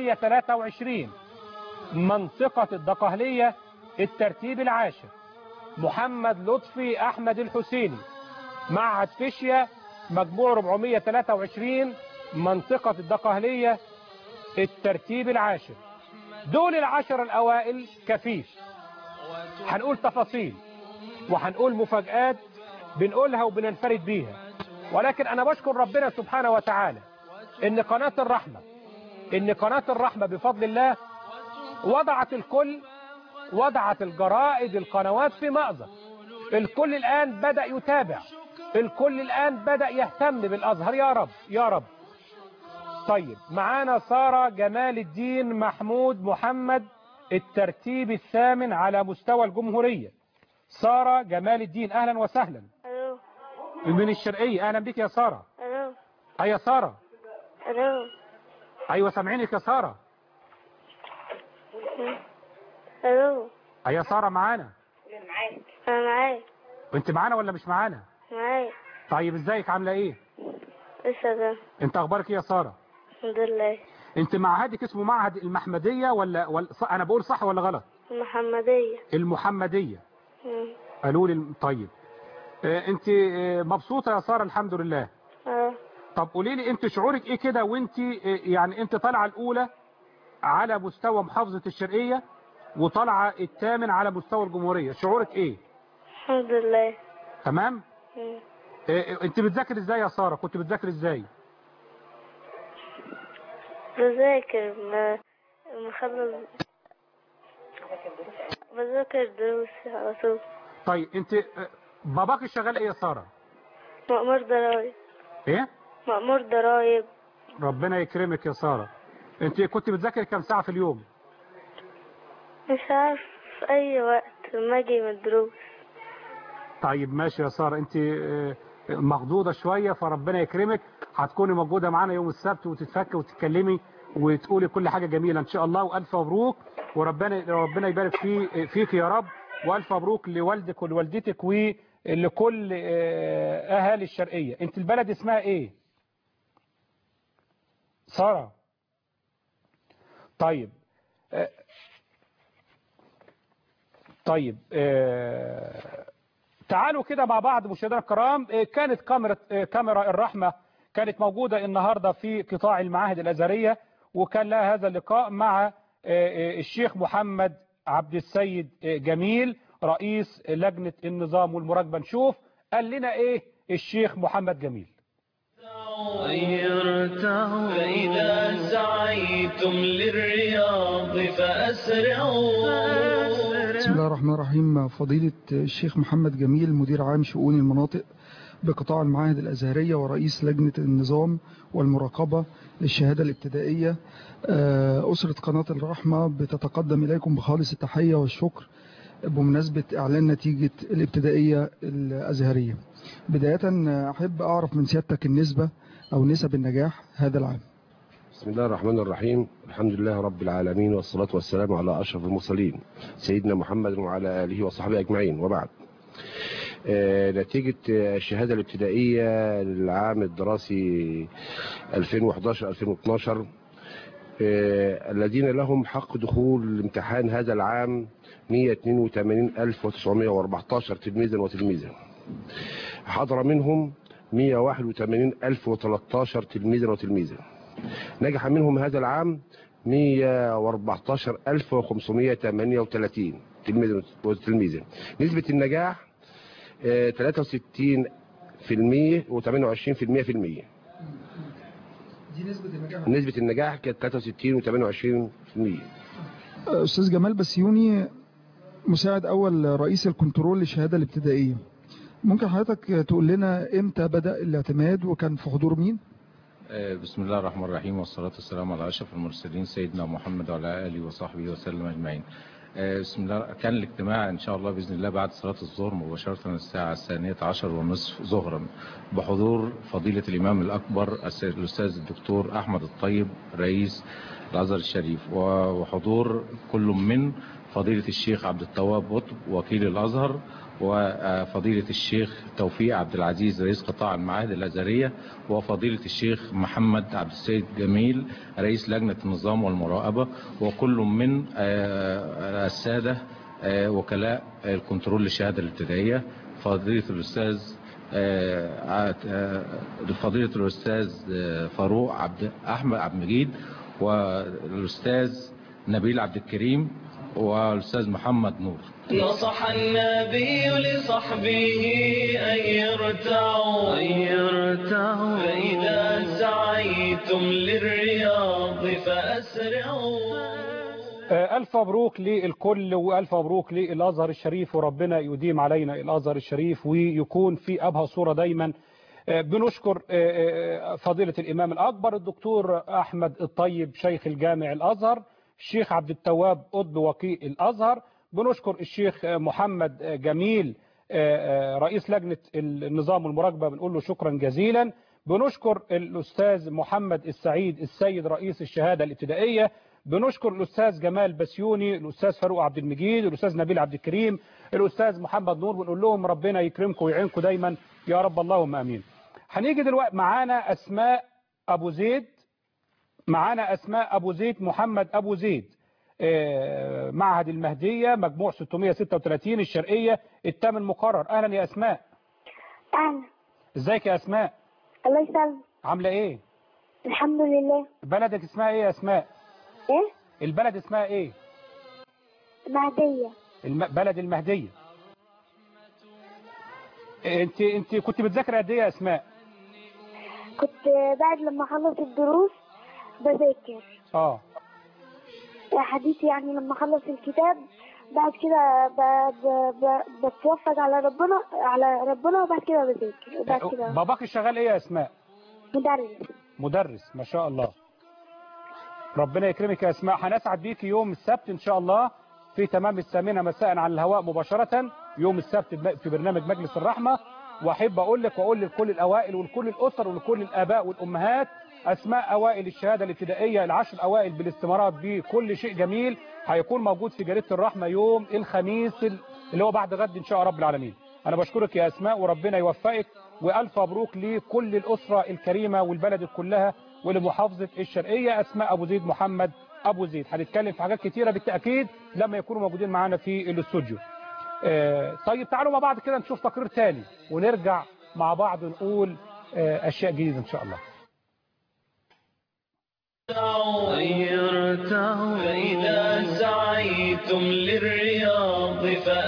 423 منطقة الدقهلية الترتيب العاشر محمد لطفي أحمد الحسيني معهد فيشيا مجموع 423 منطقة الدقهلية الترتيب العاشر دول العشر الأوائل كفيف هنقول تفاصيل وهنقول مفاجآت بنقولها وبننفرد بيها ولكن أنا بشكر ربنا سبحانه وتعالى إن قناة الرحمة إن قناة الرحمة بفضل الله وضعت الكل وضعت الجرائد القنوات في مأزق الكل الآن بدأ يتابع الكل الآن بدأ يهتم بالأزهر يا رب يا رب طيب معانا سارة جمال الدين محمود محمد الترتيب الثامن على مستوى الجمهورية سارة جمال الدين أهلا وسهلا الو من الشرقية أهلا بك يا سارة الو أي سارة الو أيوة سامعينك يا سارة الو أي سارة معانا انا معاك وانت معانا ولا مش معانا معاك طيب ازيك عاملة ايه لسه ده انت اخبارك ايه يا سارة الحمد لله انت معهدك اسمه معهد المحمدية ولا, ولا ص- انا بقول صح ولا غلط محمدية المحمدية مم. قالوا لي طيب اه انت اه مبسوطة يا سارة الحمد لله اه طب قولي لي انت شعورك ايه كده وانت اه يعني انت طالعة الاولى على مستوى محافظة الشرقية وطالعة الثامن على مستوى الجمهورية شعورك ايه الحمد لله تمام مم. اه انت بتذاكر ازاي يا سارة كنت بتذاكر ازاي بذاكر ما مخلص بذاكر دروس على طول طيب انت اه باباك شغال ايه يا سارة مأمور ضرايب ايه مأمور ضرايب ربنا يكرمك يا سارة انت كنت بتذاكر كام ساعة في اليوم مش عارف في أي وقت ما أجي من الدروس طيب ماشي يا سارة انت اه، مخضوضة شوية فربنا يكرمك هتكوني موجودة معانا يوم السبت وتتفكي وتتكلمي وتقولي كل حاجة جميلة ان شاء الله والف مبروك وربنا ربنا يبارك في فيك يا رب والف مبروك لوالدك ولوالدتك ولكل اه، اهالي الشرقية انت البلد اسمها ايه سارة طيب اه، طيب اه، تعالوا كده مع بعض مشاهدينا الكرام اه، كانت كاميرا اه، كاميرا الرحمة كانت موجودة النهاردة في قطاع المعاهد الأزهرية وكان لها هذا اللقاء مع اه، اه، الشيخ محمد عبد السيد اه، جميل رئيس لجنة النظام والمراقبة نشوف قال لنا ايه الشيخ محمد جميل غيرته فإذا سعيتم للرياض فأسرعوا بسم الله الرحمن الرحيم فضيلة الشيخ محمد جميل مدير عام شؤون المناطق بقطاع المعاهد الأزهرية ورئيس لجنة النظام والمراقبة للشهادة الابتدائية آه، أسرة قناة الرحمة بتتقدم إليكم بخالص التحية والشكر بمناسبة إعلان نتيجة الابتدائية الأزهرية بداية آه، أحب أعرف من سيادتك النسبة أو نسب النجاح هذا العام بسم الله الرحمن الرحيم الحمد لله رب العالمين والصلاة والسلام على أشرف المرسلين سيدنا محمد وعلى آله وصحبه أجمعين وبعد آه، نتيجة آه، الشهادة الابتدائية للعام الدراسي 2011-2012 آه، الذين لهم حق دخول الامتحان هذا العام 182914 تلميذا وتلميذة حضر منهم 181013 تلميذا وتلميذة نجح منهم هذا العام 114538 تلميذ وتلميذة نسبة النجاح آه، 63 في المية و28% في المية دي نسبة النجاح نسبة النجاح كانت 63 و28% في المية أستاذ جمال بسيوني مساعد أول رئيس الكنترول للشهادة الابتدائية ممكن حضرتك تقول لنا إمتى بدأ الاعتماد وكان في حضور مين؟ آه، بسم الله الرحمن الرحيم والصلاة والسلام على أشرف المرسلين سيدنا محمد وعلى آله وصحبه وسلم أجمعين آه، بسم الله كان الاجتماع إن شاء الله بإذن الله بعد صلاة الظهر مباشرة الساعة الثانية عشر ونصف ظهرا بحضور فضيلة الإمام الأكبر السيد الأستاذ الدكتور أحمد الطيب رئيس الأزهر الشريف وحضور كل من فضيلة الشيخ عبد التواب قطب وكيل الأزهر وفضيلة الشيخ توفيق عبد العزيز رئيس قطاع المعاهد الأزهرية وفضيلة الشيخ محمد عبد السيد جميل رئيس لجنة النظام والمراقبة وكل من آه، السادة آه، وكلاء الكنترول للشهادة الابتدائية فضيلة الأستاذ آه، عاد- آه، فضيلة الأستاذ آه، فاروق عبد أحمد عبد المجيد والأستاذ نبيل عبد الكريم والأستاذ محمد نور نصح النبي لصحبه أن يرتعوا أن يرتعوا فإذا سعيتم للرياض فأسرعوا آه، ألف مبروك للكل وألف مبروك للأزهر الشريف وربنا يديم علينا الأزهر الشريف ويكون في أبهى صورة دايما آه، بنشكر آه، آه، فضيلة الإمام الأكبر الدكتور أحمد الطيب شيخ الجامع الأزهر الشيخ عبد التواب قطب وكيل الأزهر بنشكر الشيخ آه، محمد آه، جميل آه، آه، رئيس لجنة النظام والمراقبة بنقول له شكرا جزيلا بنشكر الأستاذ محمد السعيد السيد رئيس الشهادة الابتدائية بنشكر الأستاذ جمال بسيوني الأستاذ فاروق عبد المجيد الأستاذ نبيل عبد الكريم الأستاذ محمد نور بنقول لهم ربنا يكرمكم ويعينكم دايما يا رب اللهم أمين هنيجي دلوقتي معانا أسماء أبو زيد معانا أسماء أبو زيد محمد أبو زيد آه، معهد المهدية مجموع 636 الشرقية الثامن مقرر أهلا يا أسماء أهلا ازيك يا أسماء الله يسلمك عاملة إيه الحمد لله بلدك اسمها إيه يا أسماء إيه البلد اسمها إيه مهدية الم... بلد المهدية انت انت كنت بتذاكر قد ايه يا اسماء كنت بعد لما أخلص الدروس بذاكر اه حديث يعني لما أخلص الكتاب بعد كده ب... ب... ب... بتوفق على ربنا على ربنا وبعد كده بذاكر وبعد كده باباك شغال ايه يا اسماء مدرس مدرس ما شاء الله ربنا يكرمك يا اسماء هنسعد بيك يوم السبت ان شاء الله في تمام الثامنة مساء على الهواء مباشرة يوم السبت في برنامج مجلس الرحمة واحب اقول لك واقول لكل الاوائل ولكل الاسر ولكل الاباء والامهات اسماء اوائل الشهاده الابتدائيه العشر الاوائل بالاستمارات بكل شيء جميل هيكون موجود في جريده الرحمه يوم الخميس اللي هو بعد غد ان شاء رب العالمين انا بشكرك يا اسماء وربنا يوفقك والف مبروك لكل الاسره الكريمه والبلد كلها ولمحافظه الشرقيه اسماء ابو زيد محمد ابو زيد هنتكلم في حاجات كتيره بالتاكيد لما يكونوا موجودين معانا في الاستوديو آه، طيب تعالوا مع بعض كده نشوف تقرير تاني ونرجع مع بعض نقول آه، اشياء جديده ان شاء الله ارتعوا فإذا سعيتم للرياض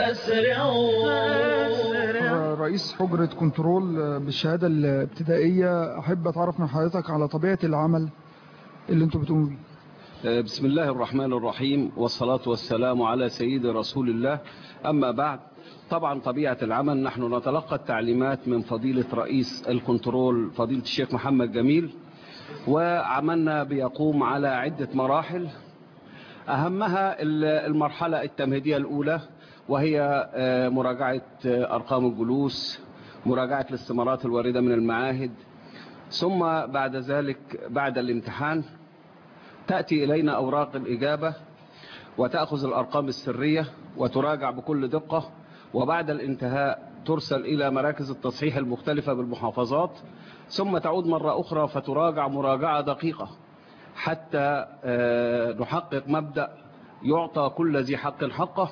فأسرعوا رئيس حجرة كنترول بالشهادة الابتدائية أحب أتعرف من حضرتك على طبيعة العمل اللي أنتوا بتقوموا بيه بسم الله الرحمن الرحيم والصلاة والسلام على سيد رسول الله أما بعد طبعا طبيعة العمل نحن نتلقى التعليمات من فضيلة رئيس الكنترول فضيلة الشيخ محمد جميل وعملنا بيقوم على عدة مراحل أهمها المرحلة التمهيدية الأولى وهي مراجعة أرقام الجلوس مراجعة الاستمارات الواردة من المعاهد ثم بعد ذلك بعد الامتحان تأتي إلينا أوراق الإجابة وتأخذ الأرقام السرية وتراجع بكل دقة وبعد الانتهاء ترسل إلى مراكز التصحيح المختلفة بالمحافظات ثم تعود مرة أخرى فتراجع مراجعة دقيقة حتى نحقق مبدأ يعطى كل ذي حق حقه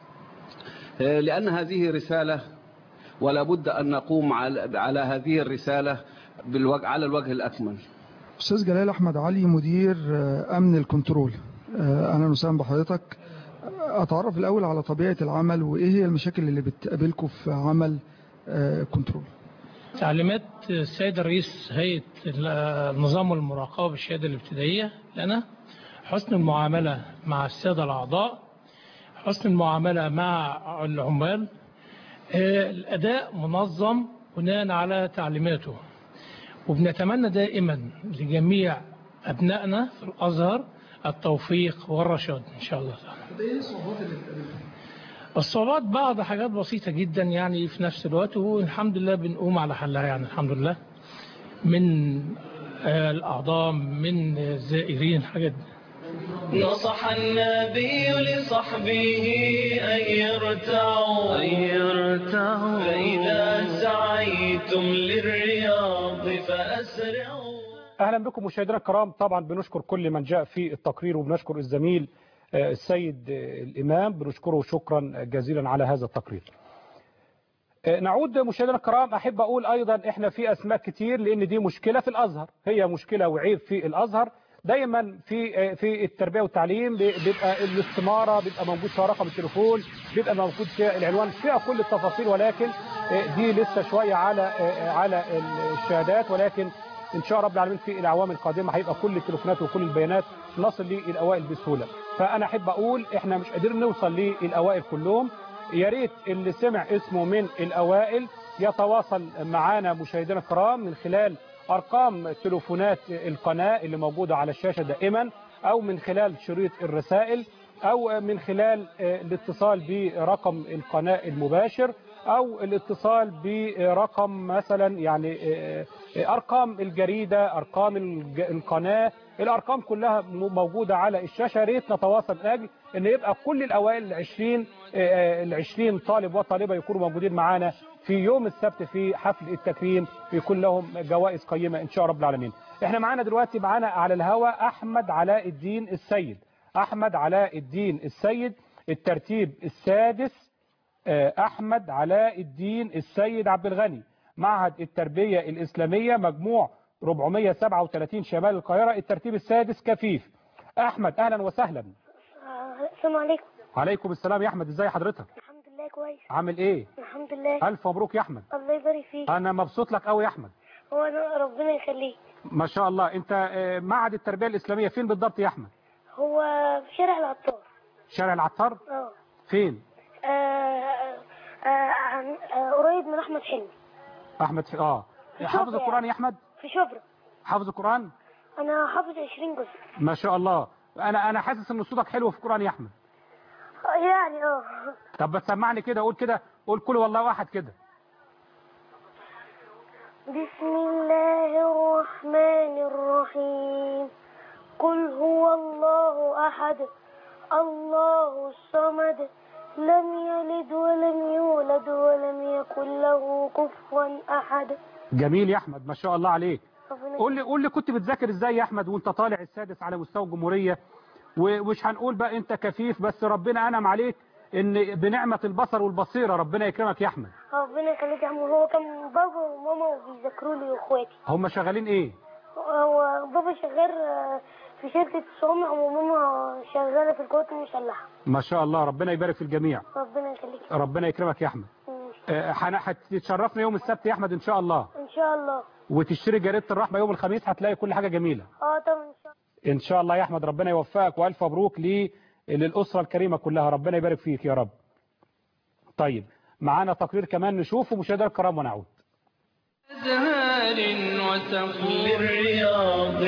لأن هذه رسالة ولا بد أن نقوم على هذه الرسالة بالوجه على الوجه الأكمل أستاذ جلال أحمد علي مدير أمن الكنترول أنا نسام بحضرتك أتعرف الأول على طبيعة العمل وإيه هي المشاكل اللي بتقابلكم في عمل كنترول تعليمات السيد الرئيس هيئة النظام والمراقبة بالشهادة الابتدائية لنا حسن المعاملة مع السادة الأعضاء حسن المعاملة مع العمال الأداء منظم بناء على تعليماته وبنتمنى دائما لجميع أبنائنا في الأزهر التوفيق والرشاد إن شاء الله تعالى الصعوبات بعض حاجات بسيطة جدا يعني في نفس الوقت والحمد لله بنقوم على حلها يعني الحمد لله من الأعضاء من الزائرين حاجات نصح النبي لصحبه أن يرتعوا أن يرتعوا فإذا سعيتم للرياض فأسرعوا أهلا بكم مشاهدينا الكرام طبعا بنشكر كل من جاء في التقرير وبنشكر الزميل السيد الإمام بنشكره شكرا جزيلا على هذا التقرير نعود مشاهدينا الكرام أحب أقول أيضا إحنا في أسماء كتير لأن دي مشكلة في الأزهر هي مشكلة وعيب في الأزهر دايما في في التربيه والتعليم بيبقى الاستماره بيبقى موجود فيها رقم التليفون بيبقى موجود فيها العنوان فيها كل التفاصيل ولكن دي لسه شويه على على الشهادات ولكن ان شاء رب العالمين في الاعوام القادمه هيبقى كل التليفونات وكل البيانات نصل للاوائل بسهوله فانا احب اقول احنا مش قادرين نوصل للاوائل كلهم يا ريت اللي سمع اسمه من الاوائل يتواصل معانا مشاهدينا الكرام من خلال أرقام تليفونات القناة اللي موجودة على الشاشة دائما أو من خلال شريط الرسائل أو من خلال الاتصال برقم القناة المباشر أو الاتصال برقم مثلا يعني أرقام الجريدة أرقام القناة الأرقام كلها موجودة على الشاشة ريت نتواصل من أجل أن يبقى كل الأوائل العشرين العشرين طالب وطالبة يكونوا موجودين معانا في يوم السبت في حفل التكريم يكون لهم جوائز قيمة إن شاء رب العالمين احنا معانا دلوقتي معانا على الهواء أحمد علاء الدين السيد أحمد علاء الدين السيد الترتيب السادس أحمد علاء الدين السيد عبد الغني معهد التربية الإسلامية مجموع 437 شمال القاهرة الترتيب السادس كفيف أحمد أهلا وسهلا السلام عليكم عليكم السلام يا أحمد إزاي حضرتك الحمد لله كويس عامل إيه الحمد لله ألف مبروك يا أحمد الله يبارك فيك أنا مبسوط لك قوي يا أحمد هو أنا ربنا يخليك ما شاء الله أنت معهد التربية الإسلامية فين بالضبط يا أحمد هو في شارع العطار شارع العطار اه فين آه، آه، آه، آه، قريب من احمد حلمي أحمد في... آه في حافظ شبرا القرآن يا أحمد في شبرا حافظ القرآن انا حافظ 20 جزء ما شاء الله أنا أنا حاسس إن صوتك حلو في القرآن يا أحمد آه، يعني اه طب بس سمعني كده قول كده قول كل والله واحد كده بسم الله الرحمن الرحيم قل هو الله أحد الله الصمد لم يلد ولم يولد ولم يكن له كفوا أحد جميل يا أحمد ما شاء الله عليك ربنا قول لي قول لي كنت بتذاكر ازاي يا احمد وانت طالع السادس على مستوى الجمهوريه ومش هنقول بقى انت كفيف بس ربنا انعم عليك ان بنعمه البصر والبصيره ربنا يكرمك يا احمد ربنا يخليك يا عم هو كان بابا وماما بيذاكروا لي واخواتي هم شغالين ايه هو بابا شغال آه، في شركة صنع وماما شغالة في القوات المسلحة ما شاء الله ربنا يبارك في الجميع ربنا يخليك ربنا يكرمك يا احمد ماشي. آه، هن- هتشرفنا يوم السبت يا احمد ان شاء الله إن شاء الله وتشتري جريده الرحمه يوم الخميس هتلاقي كل حاجه جميله اه طبعا إن شاء ان شاء الله يا احمد ربنا يوفقك والف مبروك ل- للاسره الكريمه كلها ربنا يبارك فيك يا رب طيب معانا تقرير كمان نشوفه مشاهدينا الكرام ونعود أزهار وتقول للرياض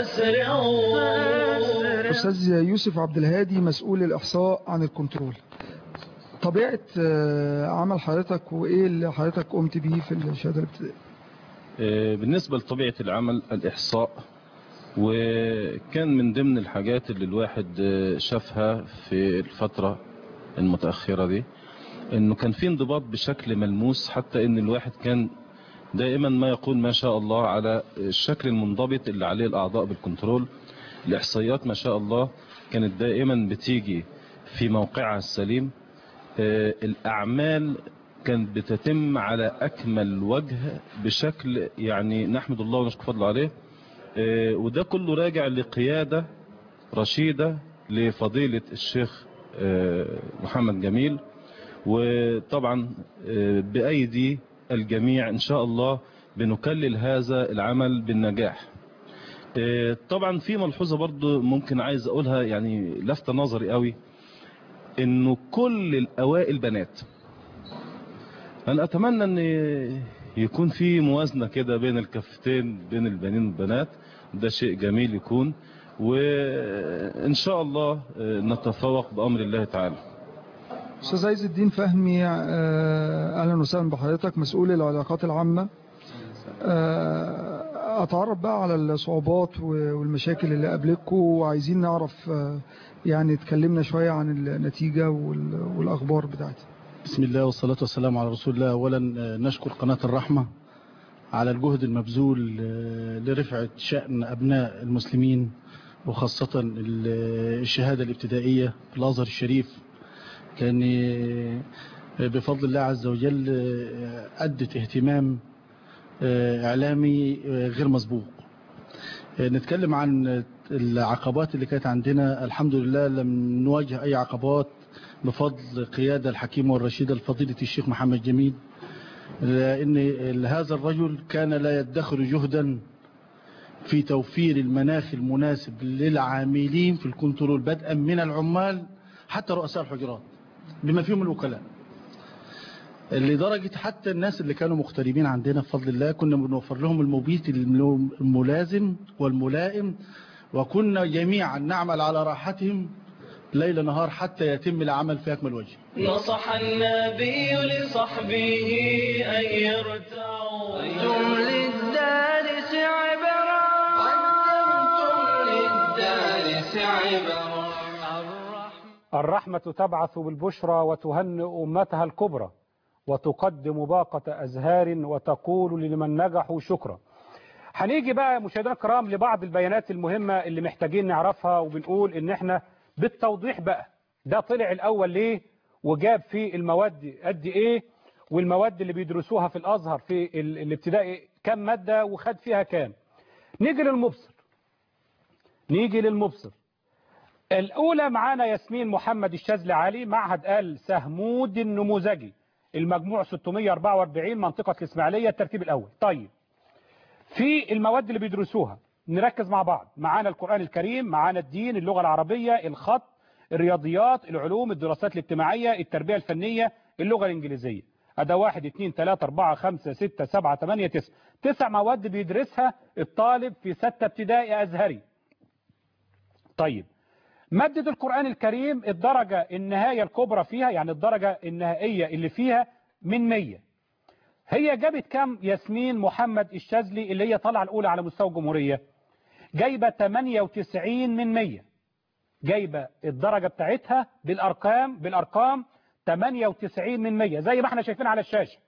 فأسرعوا أستاذ يوسف عبد الهادي مسؤول الإحصاء عن الكنترول طبيعة آه، عمل حضرتك وإيه اللي حضرتك قمت بيه في الشهادة الابتدائية آه، بالنسبة لطبيعة العمل الإحصاء وكان من ضمن الحاجات اللي الواحد آه، شافها في الفترة المتأخرة دي انه كان في انضباط بشكل ملموس حتى ان الواحد كان دائما ما يقول ما شاء الله على الشكل المنضبط اللي عليه الاعضاء بالكنترول الاحصائيات ما شاء الله كانت دائما بتيجي في موقعها السليم آه، الاعمال كانت بتتم على اكمل وجه بشكل يعني نحمد الله ونشكر فضله عليه آه، وده كله راجع لقيادة رشيدة لفضيلة الشيخ آه، محمد جميل وطبعا آه، بأيدي الجميع إن شاء الله بنكلل هذا العمل بالنجاح آه، طبعا في ملحوظة برضو ممكن عايز أقولها يعني لفت نظري قوي إنه كل الأوائل بنات أنا أتمنى أن يكون في موازنة كده بين الكفتين بين البنين والبنات ده شيء جميل يكون وإن شاء الله آه، نتفوق بأمر الله تعالى أستاذ عز الدين فهمي آه، أهلا وسهلا بحضرتك مسؤول العلاقات العامة آه، أتعرف بقى على الصعوبات والمشاكل اللي قابلتكم وعايزين نعرف آه، يعني تكلمنا شوية عن النتيجة وال- والأخبار بتاعتها بسم الله والصلاة والسلام على رسول الله أولا آه، نشكر قناة الرحمة على الجهد المبذول آه، لرفعة شأن أبناء المسلمين وخاصة ال- الشهادة الابتدائية في الأزهر الشريف لأن آه، بفضل الله عز وجل آه، أدت اهتمام آه، إعلامي آه، غير مسبوق آه، نتكلم عن العقبات اللي كانت عندنا الحمد لله لم نواجه أي عقبات بفضل قيادة الحكيمة والرشيدة لفضيلة الشيخ محمد جميل لأن هذا الرجل كان لا يدخر جهدا في توفير المناخ المناسب للعاملين في الكنترول بدءا من العمال حتى رؤساء الحجرات بما فيهم الوكلاء لدرجة حتى الناس اللي كانوا مغتربين عندنا بفضل الله كنا بنوفر لهم المبيت الملازم والملائم وكنا جميعا نعمل على راحتهم ليل نهار حتى يتم العمل في أكمل وجه نصح النبي لصحبه أن يرتعوا أنتم للدارس عبرا قدمتم للدارس عبرا الرحمة تبعث بالبشرى وتهنئ أمتها الكبرى وتقدم باقة أزهار وتقول لمن نجحوا شكرا هنيجي بقى مشاهدينا الكرام لبعض البيانات المهمة اللي محتاجين نعرفها وبنقول ان احنا بالتوضيح بقى ده طلع الأول ليه وجاب في المواد قد ايه والمواد اللي بيدرسوها في الأزهر في ال- الابتدائي كم مادة وخد فيها كام نيجي للمبصر نيجي للمبصر الأولى معانا ياسمين محمد الشاذلي علي معهد آل سهمود النموذجي المجموع 644 منطقة الإسماعيلية الترتيب الأول طيب في المواد اللي بيدرسوها نركز مع بعض معانا القرآن الكريم معانا الدين اللغة العربية الخط الرياضيات العلوم الدراسات الاجتماعية التربية الفنية اللغة الإنجليزية هذا واحد اتنين تلاتة اربعة خمسة ستة سبعة تمانية تسعة تسع مواد بيدرسها الطالب في ستة ابتدائي أزهري طيب مادة القرآن الكريم الدرجة النهاية الكبرى فيها يعني الدرجة النهائية اللي فيها من 100 هي جابت كام ياسمين محمد الشاذلي اللي هي طالعه الأولى على مستوى الجمهورية جايبة 98 من 100 جايبة الدرجة بتاعتها بالأرقام بالأرقام 98 من 100 زي ما احنا شايفين على الشاشة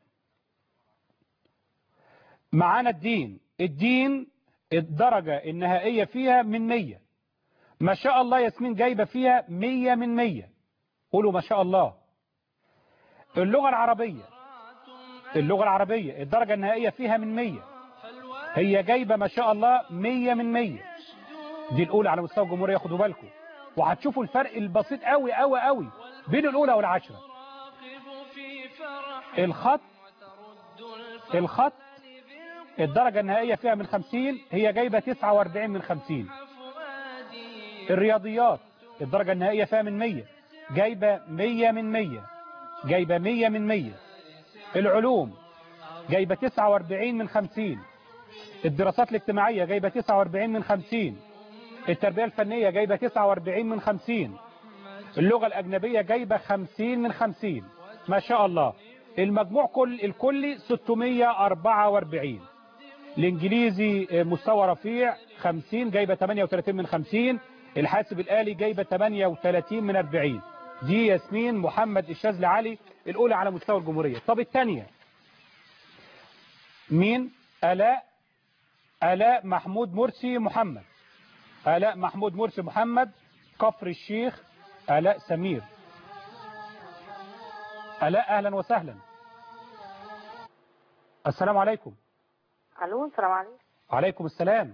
معانا الدين الدين الدرجة النهائية فيها من 100 ما شاء الله ياسمين جايبة فيها 100 من 100 قولوا ما شاء الله اللغة العربية اللغة العربية الدرجة النهائية فيها من 100 هي جايبة ما شاء الله 100 من 100 دي الأولى على مستوى الجمهورية خدوا بالكم وهتشوفوا الفرق البسيط قوي قوي قوي بين الأولى والعشرة الخط الخط الدرجة النهائية فيها من 50 هي جايبة 49 من 50 الرياضيات الدرجة النهائية فيها من 100 جايبة 100 من 100 جايبة 100 من 100 العلوم جايبة 49 من 50 الدراسات الاجتماعية جايبة 49 من 50 التربية الفنية جايبة 49 من 50 اللغة الأجنبية جايبة 50 من 50 ما شاء الله المجموع كل الكلي 644 الإنجليزي مستوى رفيع 50 جايبة 38 من 50 الحاسب الآلي جايبة 38 من 40 دي ياسمين محمد الشاذلي علي الأولى على مستوى الجمهورية طب الثانية مين آلاء آلاء محمود مرسي محمد آلاء محمود مرسي محمد كفر الشيخ آلاء سمير آلاء أهلا وسهلا السلام عليكم الو السلام عليكم عليكم السلام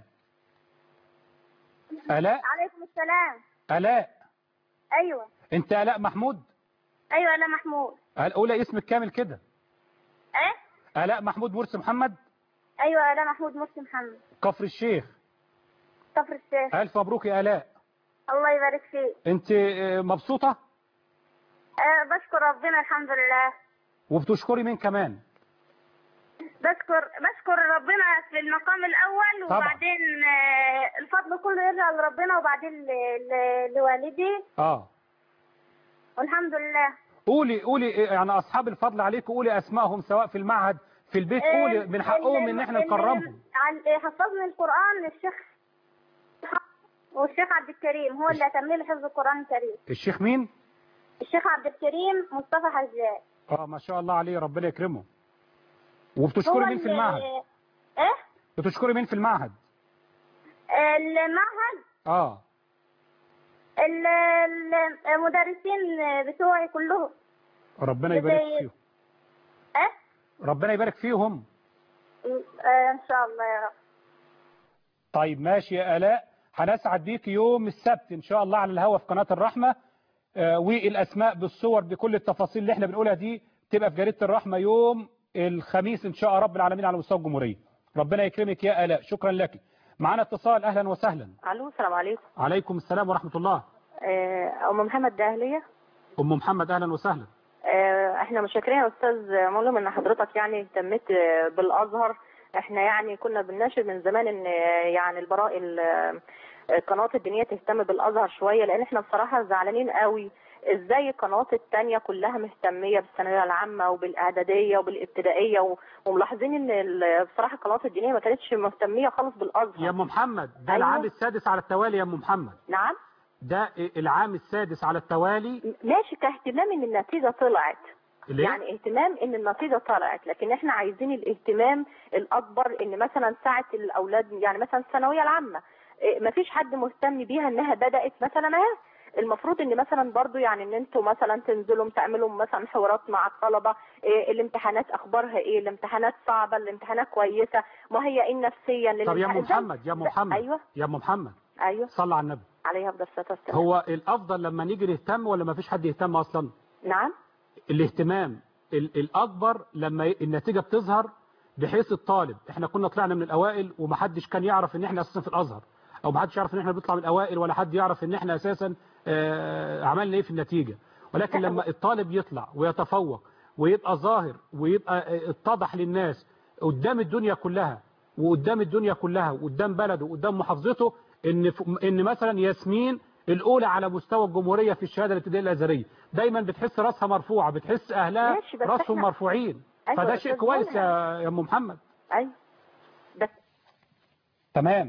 آلاء عليكم السلام آلاء ايوه انت آلاء محمود ايوه انا محمود الأولى اسمك كامل كده ايه آلاء محمود مرسي محمد ايوه انا محمود مرسي محمد كفر الشيخ كفر الشيخ ألف مبروك يا آلاء الله يبارك فيك انت آه، مبسوطة أه بشكر ربنا الحمد لله وبتشكري مين كمان بشكر بشكر ربنا في المقام الاول طبعا. وبعدين آه، الفضل كله يرجع لربنا وبعدين ل- ل- لوالدي اه والحمد لله قولي قولي يعني اصحاب الفضل عليكم قولي اسمائهم سواء في المعهد في البيت قولي آه، من حقهم اللي- ان احنا اللي نكرمهم عن- آه، حفظني القرآن الشيخ والشيخ عبد الكريم هو اللي أتم لي حفظ القرآن الكريم الشيخ مين الشيخ عبد الكريم مصطفى حجاج اه ما شاء الله عليه ربنا يكرمه وبتشكري هو مين في اللي- المعهد ايه بتشكري مين في المعهد المعهد اه ال- ال- المدرسين بتوعي كلهم ربنا يبارك زي- فيهم ايه ربنا يبارك فيهم آه، ان شاء الله يا رب طيب ماشي يا آلاء هنسعد بيك يوم السبت ان شاء الله على الهوا في قناة الرحمة آه، والاسماء بالصور بكل التفاصيل اللي احنا بنقولها دي تبقى في جريدة الرحمة يوم الخميس ان شاء رب العالمين على مستوى الجمهورية ربنا يكرمك يا آلاء شكرا لك معنا اتصال اهلا وسهلا الو السلام عليكم عليكم السلام ورحمة الله آه، ام محمد دهليه ام محمد اهلا وسهلا آه، احنا متشكرين يا استاذ مولم ان حضرتك يعني اهتميت آه، بالازهر احنا يعني كنا بنناشد من زمان ان آه، يعني البراء ال- آه، القنوات الدينيه تهتم بالازهر شويه لان احنا بصراحه زعلانين قوي ازاي القنوات التانية كلها مهتمية بالثانوية العامة وبالإعدادية وبالابتدائية و- وملاحظين ان ال- بصراحة القنوات الدينية ما كانتش مهتمية خالص بالأزهر يا ام محمد ده أيوة. العام السادس على التوالي يا ام محمد نعم ده العام السادس على التوالي ماشي كاهتمام ان النتيجة طلعت ليه؟ يعني اهتمام ان النتيجة طلعت لكن احنا عايزين الاهتمام الاكبر ان مثلا ساعة الاولاد يعني مثلا الثانوية العامة إيه، مفيش حد مهتم بيها انها بدأت مثلا اهي المفروض ان مثلا برضو يعني ان انتوا مثلا تنزلوا تعملوا مثلا حوارات مع الطلبة إيه الامتحانات اخبارها ايه الامتحانات صعبة الامتحانات كويسة ما هي ايه نفسيا طب يا ام للامتحان- محمد يا ام محمد ايوه يا ام محمد ايوه صلى على النبي عليه افضل الصلاة والسلام هو الافضل لما نيجي نهتم ولا ما فيش حد يهتم اصلا نعم الاهتمام ال- الاكبر لما ي- النتيجه بتظهر بحيث الطالب احنا كنا طلعنا من الاوائل ومحدش كان يعرف ان احنا اساسا في الازهر او محدش يعرف ان احنا بنطلع من الاوائل ولا حد يعرف ان احنا اساسا آه، عملنا ايه في النتيجه ولكن لما الطالب يطلع ويتفوق ويبقى ظاهر ويبقى آه، اتضح للناس قدام الدنيا كلها وقدام الدنيا كلها وقدام بلده وقدام محافظته ان ف- ان مثلا ياسمين الاولى على مستوى الجمهوريه في الشهاده الابتدائيه الازهريه دايما بتحس راسها مرفوعه بتحس اهلها ماشي، بس راسهم إحنا- مرفوعين أيوة، فده بس شيء كويس إزاي؟ يا يا ام محمد ايوه بس تمام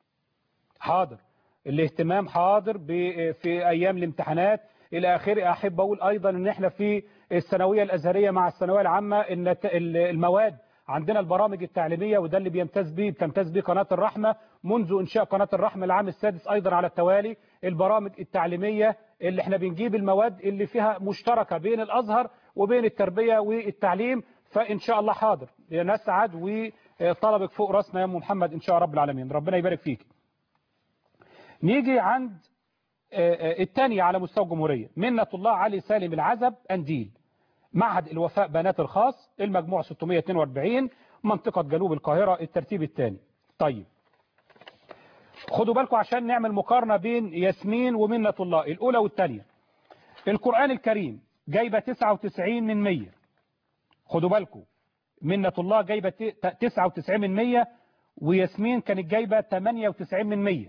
حاضر الاهتمام حاضر ب- في ايام الامتحانات الى اخره احب اقول ايضا ان احنا في الثانويه الازهريه مع الثانويه العامه ان الت- ال- المواد عندنا البرامج التعليميه وده اللي بيمتاز به بتمتاز به قناه الرحمه منذ انشاء قناه الرحمه العام السادس ايضا على التوالي البرامج التعليميه اللي احنا بنجيب المواد اللي فيها مشتركه بين الازهر وبين التربيه والتعليم فان شاء الله حاضر نسعد وطلبك فوق راسنا يا ام محمد ان شاء رب العالمين ربنا يبارك فيك نيجي عند آه، آه، الثانية على مستوى الجمهورية منة الله علي سالم العزب أنديل معهد الوفاء بنات الخاص المجموع 642 منطقة جنوب القاهرة الترتيب الثاني طيب خدوا بالكم عشان نعمل مقارنة بين ياسمين ومنة الله الأولى والثانية القرآن الكريم جايبة 99 من 100 خدوا بالكم منة الله جايبة 99 من 100 وياسمين كانت جايبة 98 من 100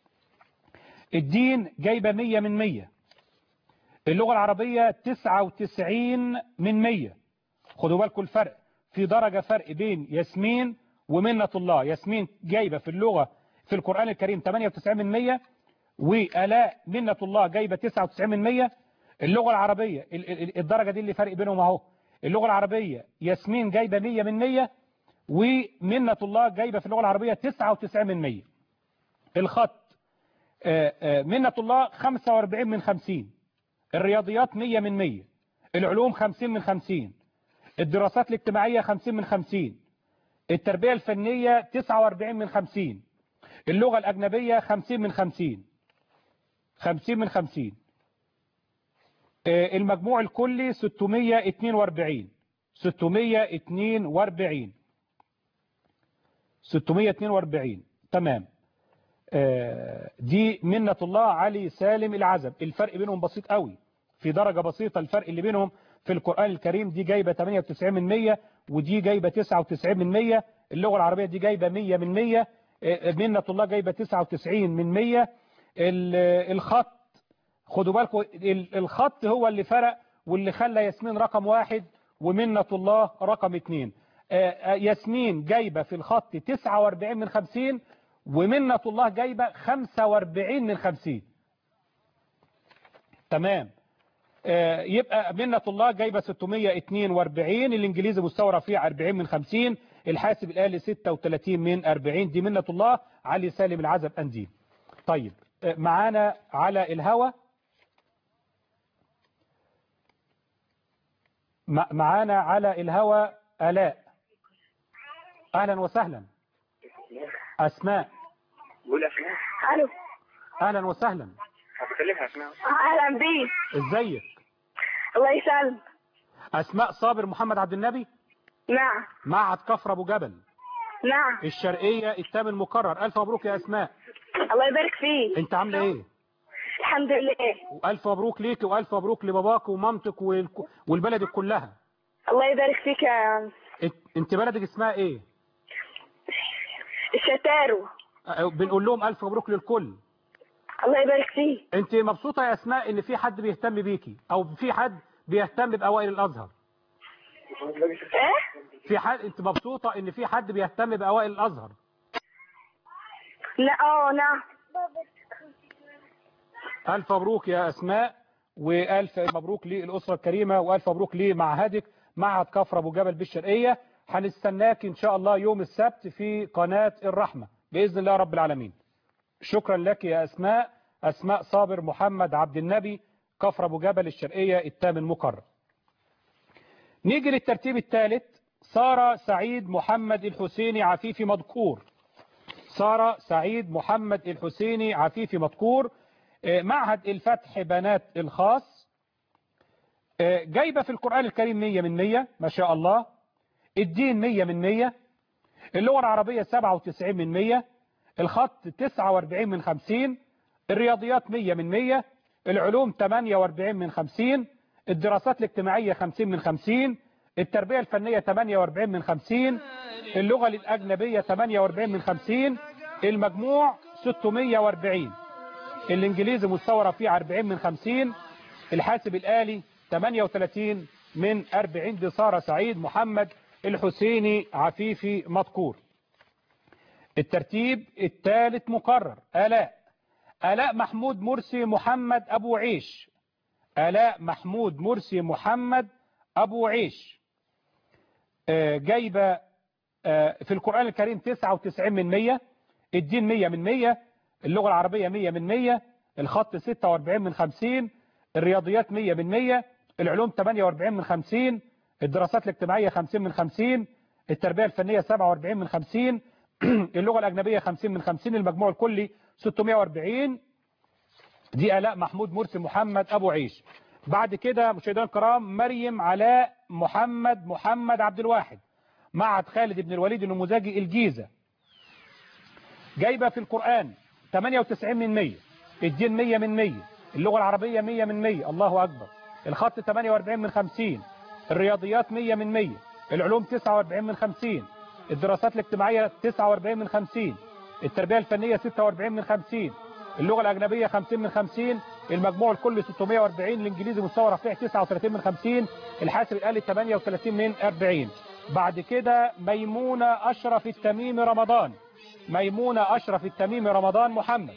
الدين جايبة 100 من 100 اللغة العربية 99 من 100 خدوا بالكم الفرق في درجة فرق بين ياسمين ومنة الله ياسمين جايبة في اللغة في القرآن الكريم 98 من 100 وآلاء منة الله جايبة 99 من 100 اللغة العربية الدرجة دي اللي فرق بينهم اهو اللغة العربية ياسمين جايبة 100 من 100 ومنة الله جايبة في اللغة العربية 99 من 100 الخط منة الله 45 من 50 الرياضيات 100 من 100 العلوم 50 من 50 الدراسات الاجتماعية 50 من 50 التربية الفنية 49 من 50 اللغة الأجنبية 50 من 50 50 من 50 المجموع الكلي 642 642 642 تمام دي منة الله علي سالم العزب الفرق بينهم بسيط قوي في درجة بسيطة الفرق اللي بينهم في القرآن الكريم دي جايبة 98 من 100 ودي جايبة 99 من 100 اللغة العربية دي جايبة 100 من 100 منة الله جايبة 99 من 100 الخط خدوا بالكم الخط هو اللي فرق واللي خلى ياسمين رقم واحد ومنة الله رقم اتنين ياسمين جايبة في الخط 49 من 50 ومنة الله جايبة 45 من 50 تمام يبقى منة الله جايبة 642 الانجليزي مستوى رفيع 40 من 50 الحاسب الآلي 36 من 40 دي منة الله علي سالم العزب أنديم طيب معانا على الهوى معانا على الهوى آلاء أهلا وسهلا أسماء قول أسماء ألو أهلا وسهلا بكلمها أسماء أهلا بيك ازيك الله يسلم أسماء صابر محمد عبد النبي نعم معهد كفر أبو جبل نعم الشرقية التام المكرر ألف مبروك يا أسماء الله يبارك فيك أنت عاملة إيه الحمد لله وألف مبروك ليك وألف مبروك لباباك ومامتك والبلد كلها الله يبارك فيك يا أنت بلدك اسمها إيه الشتارو بنقول لهم ألف مبروك للكل الله يبارك فيك أنت مبسوطة يا أسماء إن في حد بيهتم بيكي أو في حد بيهتم بأوائل الأزهر ايه في حد انت مبسوطة ان في حد بيهتم بأوائل الأزهر لا اه نعم ألف مبروك يا أسماء وألف مبروك للأسرة الكريمة وألف مبروك لمعهدك معهد كفر أبو جبل بالشرقية هنستناك إن شاء الله يوم السبت في قناة الرحمة بإذن الله رب العالمين شكرا لك يا أسماء أسماء صابر محمد عبد النبي كفر أبو جبل الشرقية التام المكرر نيجي للترتيب الثالث سارة سعيد محمد الحسيني عفيفي مذكور سارة سعيد محمد الحسيني عفيفي مذكور معهد الفتح بنات الخاص جايبة في القرآن الكريم 100 من 100 ما شاء الله الدين 100 من 100 اللغة العربية 97 من 100 الخط 49 من 50 الرياضيات 100 من 100 العلوم 48 من 50 الدراسات الاجتماعية 50 من 50 التربية الفنية 48 من 50 اللغة الأجنبية 48 من 50 المجموع 640 الإنجليزي مستوى رفيع 40 من 50 الحاسب الآلي 38 من 40 دي سارة سعيد محمد الحسيني عفيفي مذكور الترتيب الثالث مقرر آلاء آلاء محمود مرسي محمد أبو عيش آلاء محمود مرسي محمد أبو عيش جايبة في القرآن الكريم 99 من 100 الدين 100 من 100 اللغة العربية 100 من 100 الخط 46 من 50 الرياضيات 100 من 100 العلوم 48 من 50 الدراسات الاجتماعية 50 من 50 التربية الفنية 47 من 50 اللغة الأجنبية 50 من 50 المجموع الكلي 640 دي آلاء محمود مرسي محمد أبو عيش بعد كده مشاهدينا الكرام مريم علاء محمد محمد عبد الواحد معهد خالد بن الوليد النموذجي الجيزة جايبة في القرآن 98 من 100 الدين 100 من 100 اللغة العربية 100 من 100 الله أكبر الخط 48 من 50 الرياضيات 100 من 100 العلوم 49 من 50 الدراسات الاجتماعية 49 من 50 التربية الفنية 46 من 50 اللغة الأجنبية 50 من 50 المجموع الكلي 640 الإنجليزي مستوى رفيع 39 من 50 الحاسب الآلي 38 من 40 بعد كده ميمونة أشرف التميمي رمضان ميمونة أشرف التميمي رمضان محمد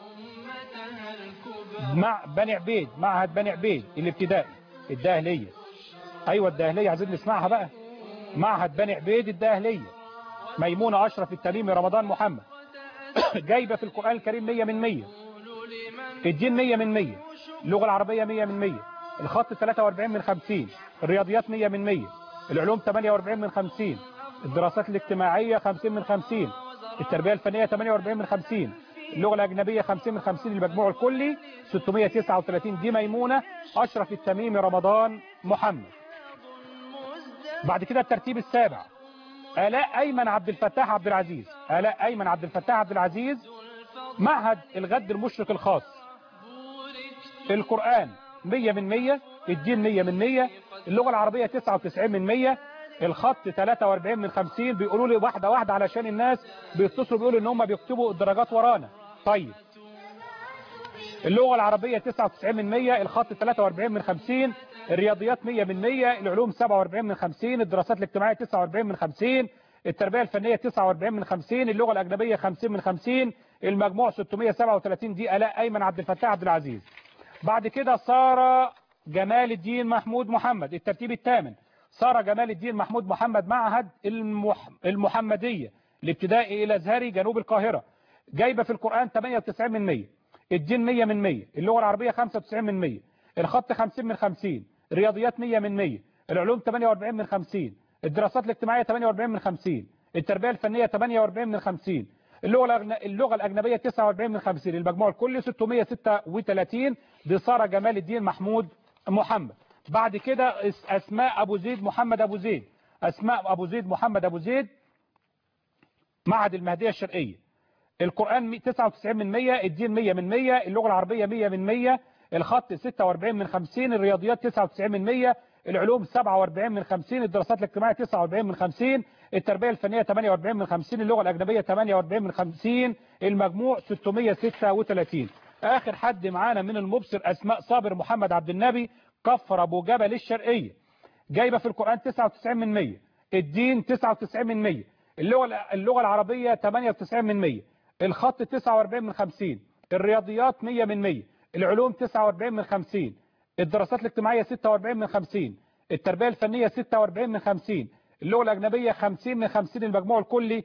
مع بني عبيد معهد بني عبيد الابتدائي الداهلية أيوة الداهلية عايزين نسمعها بقى معهد بني عبيد الداهلية ميمونة أشرف التميمي رمضان محمد جايبة في القرآن الكريم 100 من 100 الدين 100 من 100 اللغة العربية 100 من 100 الخط 43 من 50 الرياضيات 100 من 100 العلوم 48 من 50 الدراسات الاجتماعية 50 من 50 التربية الفنية 48 من 50 اللغة الأجنبية 50 من 50 المجموع الكلي 639 دي ميمونة أشرف التميمي رمضان محمد بعد كده الترتيب السابع آلاء أيمن عبد الفتاح عبد العزيز آلاء أيمن عبد الفتاح عبد العزيز معهد الغد المشرق الخاص القرآن 100 من 100 الدين 100 من 100 اللغة العربية 99 من 100 الخط 43 من 50 بيقولوا لي واحدة واحدة علشان الناس بيتصلوا بيقولوا ان هم بيكتبوا الدرجات ورانا طيب اللغة العربية 99 من 100 الخط 43 من 50 الرياضيات 100 من 100 العلوم 47 من 50 الدراسات الاجتماعية 49 من 50 التربية الفنية 49 من 50 اللغة الأجنبية 50 من 50 المجموع 637 دي آلاء أيمن عبد الفتاح عبد العزيز بعد كده سارة جمال الدين محمود محمد الترتيب الثامن سارة جمال الدين محمود محمد معهد المح... المحمدية الابتدائي إلى أزهري جنوب القاهرة جايبة في القرآن 98 من 100 الدين 100 من 100 اللغة العربية 95 من 100 الخط 50 من 50 الرياضيات 100 من 100 العلوم 48 من 50 الدراسات الاجتماعية 48 من 50 التربية الفنية 48 من 50 اللغة الأجن... اللغة الأجنبية 49 من 50 المجموع الكلي 636 دي سارة جمال الدين محمود محمد بعد كده أسماء أبو زيد محمد أبو زيد أسماء أبو زيد محمد أبو زيد معهد المهدية الشرقية القرآن 99 من 100 الدين 100 من 100 اللغة العربية 100 من 100 الخط 46 من 50 الرياضيات 99 من 100 العلوم 47 من 50 الدراسات الاجتماعية 49 من 50 التربية الفنية 48 من 50 اللغة الأجنبية 48 من 50 المجموع 636 آخر حد معانا من المبصر أسماء صابر محمد عبد النبي كفر أبو جبل الشرقية جايبة في القرآن 99 من 100 الدين 99 من 100 اللغة, اللغة العربية 98 من 100 الخط 49 من 50 الرياضيات 100 من 100 العلوم 49 من 50 الدراسات الاجتماعية 46 من 50 التربية الفنية 46 من 50 اللغة الأجنبية 50 من 50 المجموع الكلي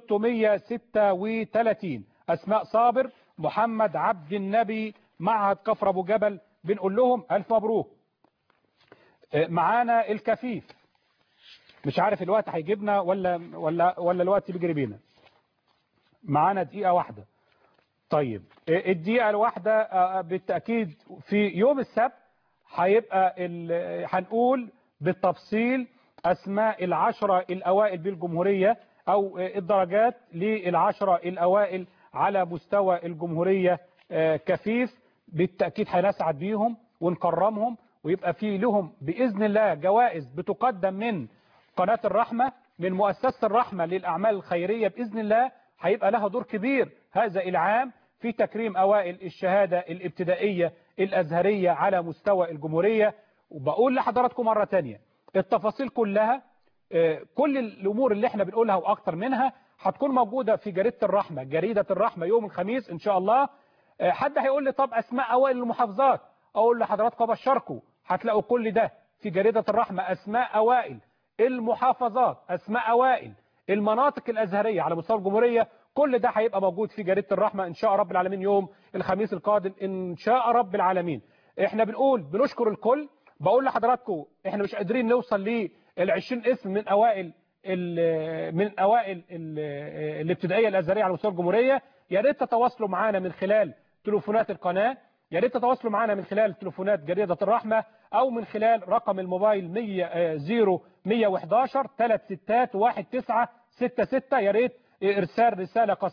636 أسماء صابر محمد عبد النبي معهد كفر أبو جبل بنقول لهم ألف مبروك معانا الكفيف مش عارف الوقت هيجيبنا ولا ولا ولا الوقت بيجري بينا معانا دقيقة واحدة طيب الدقيقة الواحدة بالتأكيد في يوم السبت هيبقى هنقول بالتفصيل أسماء العشرة الأوائل بالجمهورية أو الدرجات للعشرة الأوائل على مستوى الجمهورية كفيف بالتأكيد هنسعد بيهم ونكرمهم ويبقى في لهم بإذن الله جوائز بتقدم من قناة الرحمة من مؤسسة الرحمة للأعمال الخيرية بإذن الله هيبقى لها دور كبير هذا العام في تكريم أوائل الشهادة الابتدائية الأزهرية على مستوى الجمهورية وبقول لحضراتكم مرة تانية التفاصيل كلها كل الأمور اللي احنا بنقولها وأكتر منها هتكون موجودة في جريدة الرحمة جريدة الرحمة يوم الخميس إن شاء الله حد هيقول لي طب أسماء أوائل المحافظات أقول لحضراتكم أبشركم هتلاقوا كل ده في جريدة الرحمة أسماء أوائل المحافظات أسماء أوائل المناطق الأزهرية على مستوى الجمهورية كل ده هيبقى موجود في جريدة الرحمة إن شاء رب العالمين يوم الخميس القادم إن شاء رب العالمين إحنا بنقول بنشكر الكل بقول لحضراتكم إحنا مش قادرين نوصل لل 20 اسم من أوائل من أوائل الابتدائية الأزهرية على مستوى الجمهورية يا ريت تتواصلوا معانا من خلال تليفونات القناة يا ريت تتواصلوا معنا من خلال تليفونات جريدة الرحمة أو من خلال رقم الموبايل 100 0 111 3 6 1 9 6 6 يا ريت إرسال رسالة قصيرة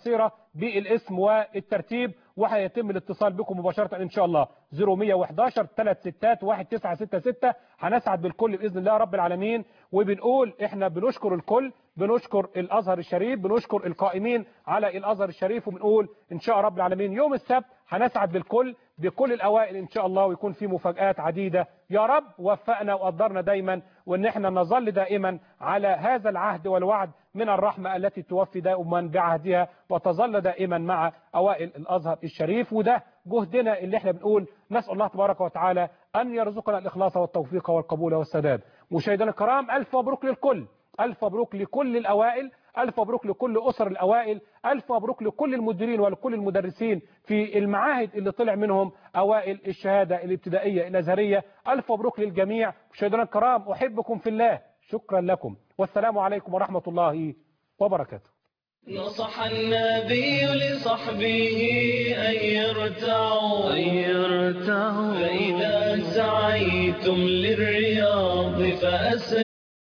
بالاسم والترتيب وهيتم الاتصال بكم مباشرة ان شاء الله 0111 36 1966 هنسعد بالكل باذن الله رب العالمين وبنقول احنا بنشكر الكل بنشكر الازهر الشريف بنشكر القائمين على الازهر الشريف وبنقول ان شاء رب العالمين يوم السبت هنسعد بالكل بكل الاوائل ان شاء الله ويكون في مفاجآت عديدة يا رب وفقنا وقدرنا دايما وان احنا نظل دائما على هذا العهد والوعد من الرحمة التي توفي دائما بعهدها وتظل دائما مع اوائل الازهر الشريف وده جهدنا اللي احنا بنقول نسأل الله تبارك وتعالى ان يرزقنا الاخلاص والتوفيق والقبول والسداد مشاهدينا الكرام الف مبروك للكل ألف مبروك لكل الأوائل ألف مبروك لكل أسر الأوائل ألف مبروك لكل المديرين ولكل المدرسين في المعاهد اللي طلع منهم أوائل الشهادة الابتدائية الأزهرية ألف مبروك للجميع مشاهدينا الكرام أحبكم في الله شكرا لكم والسلام عليكم ورحمة الله وبركاته نصح النبي لصحبه أن يرتعوا أن يرتعوا فإذا سعيتم للرياض فأسرعوا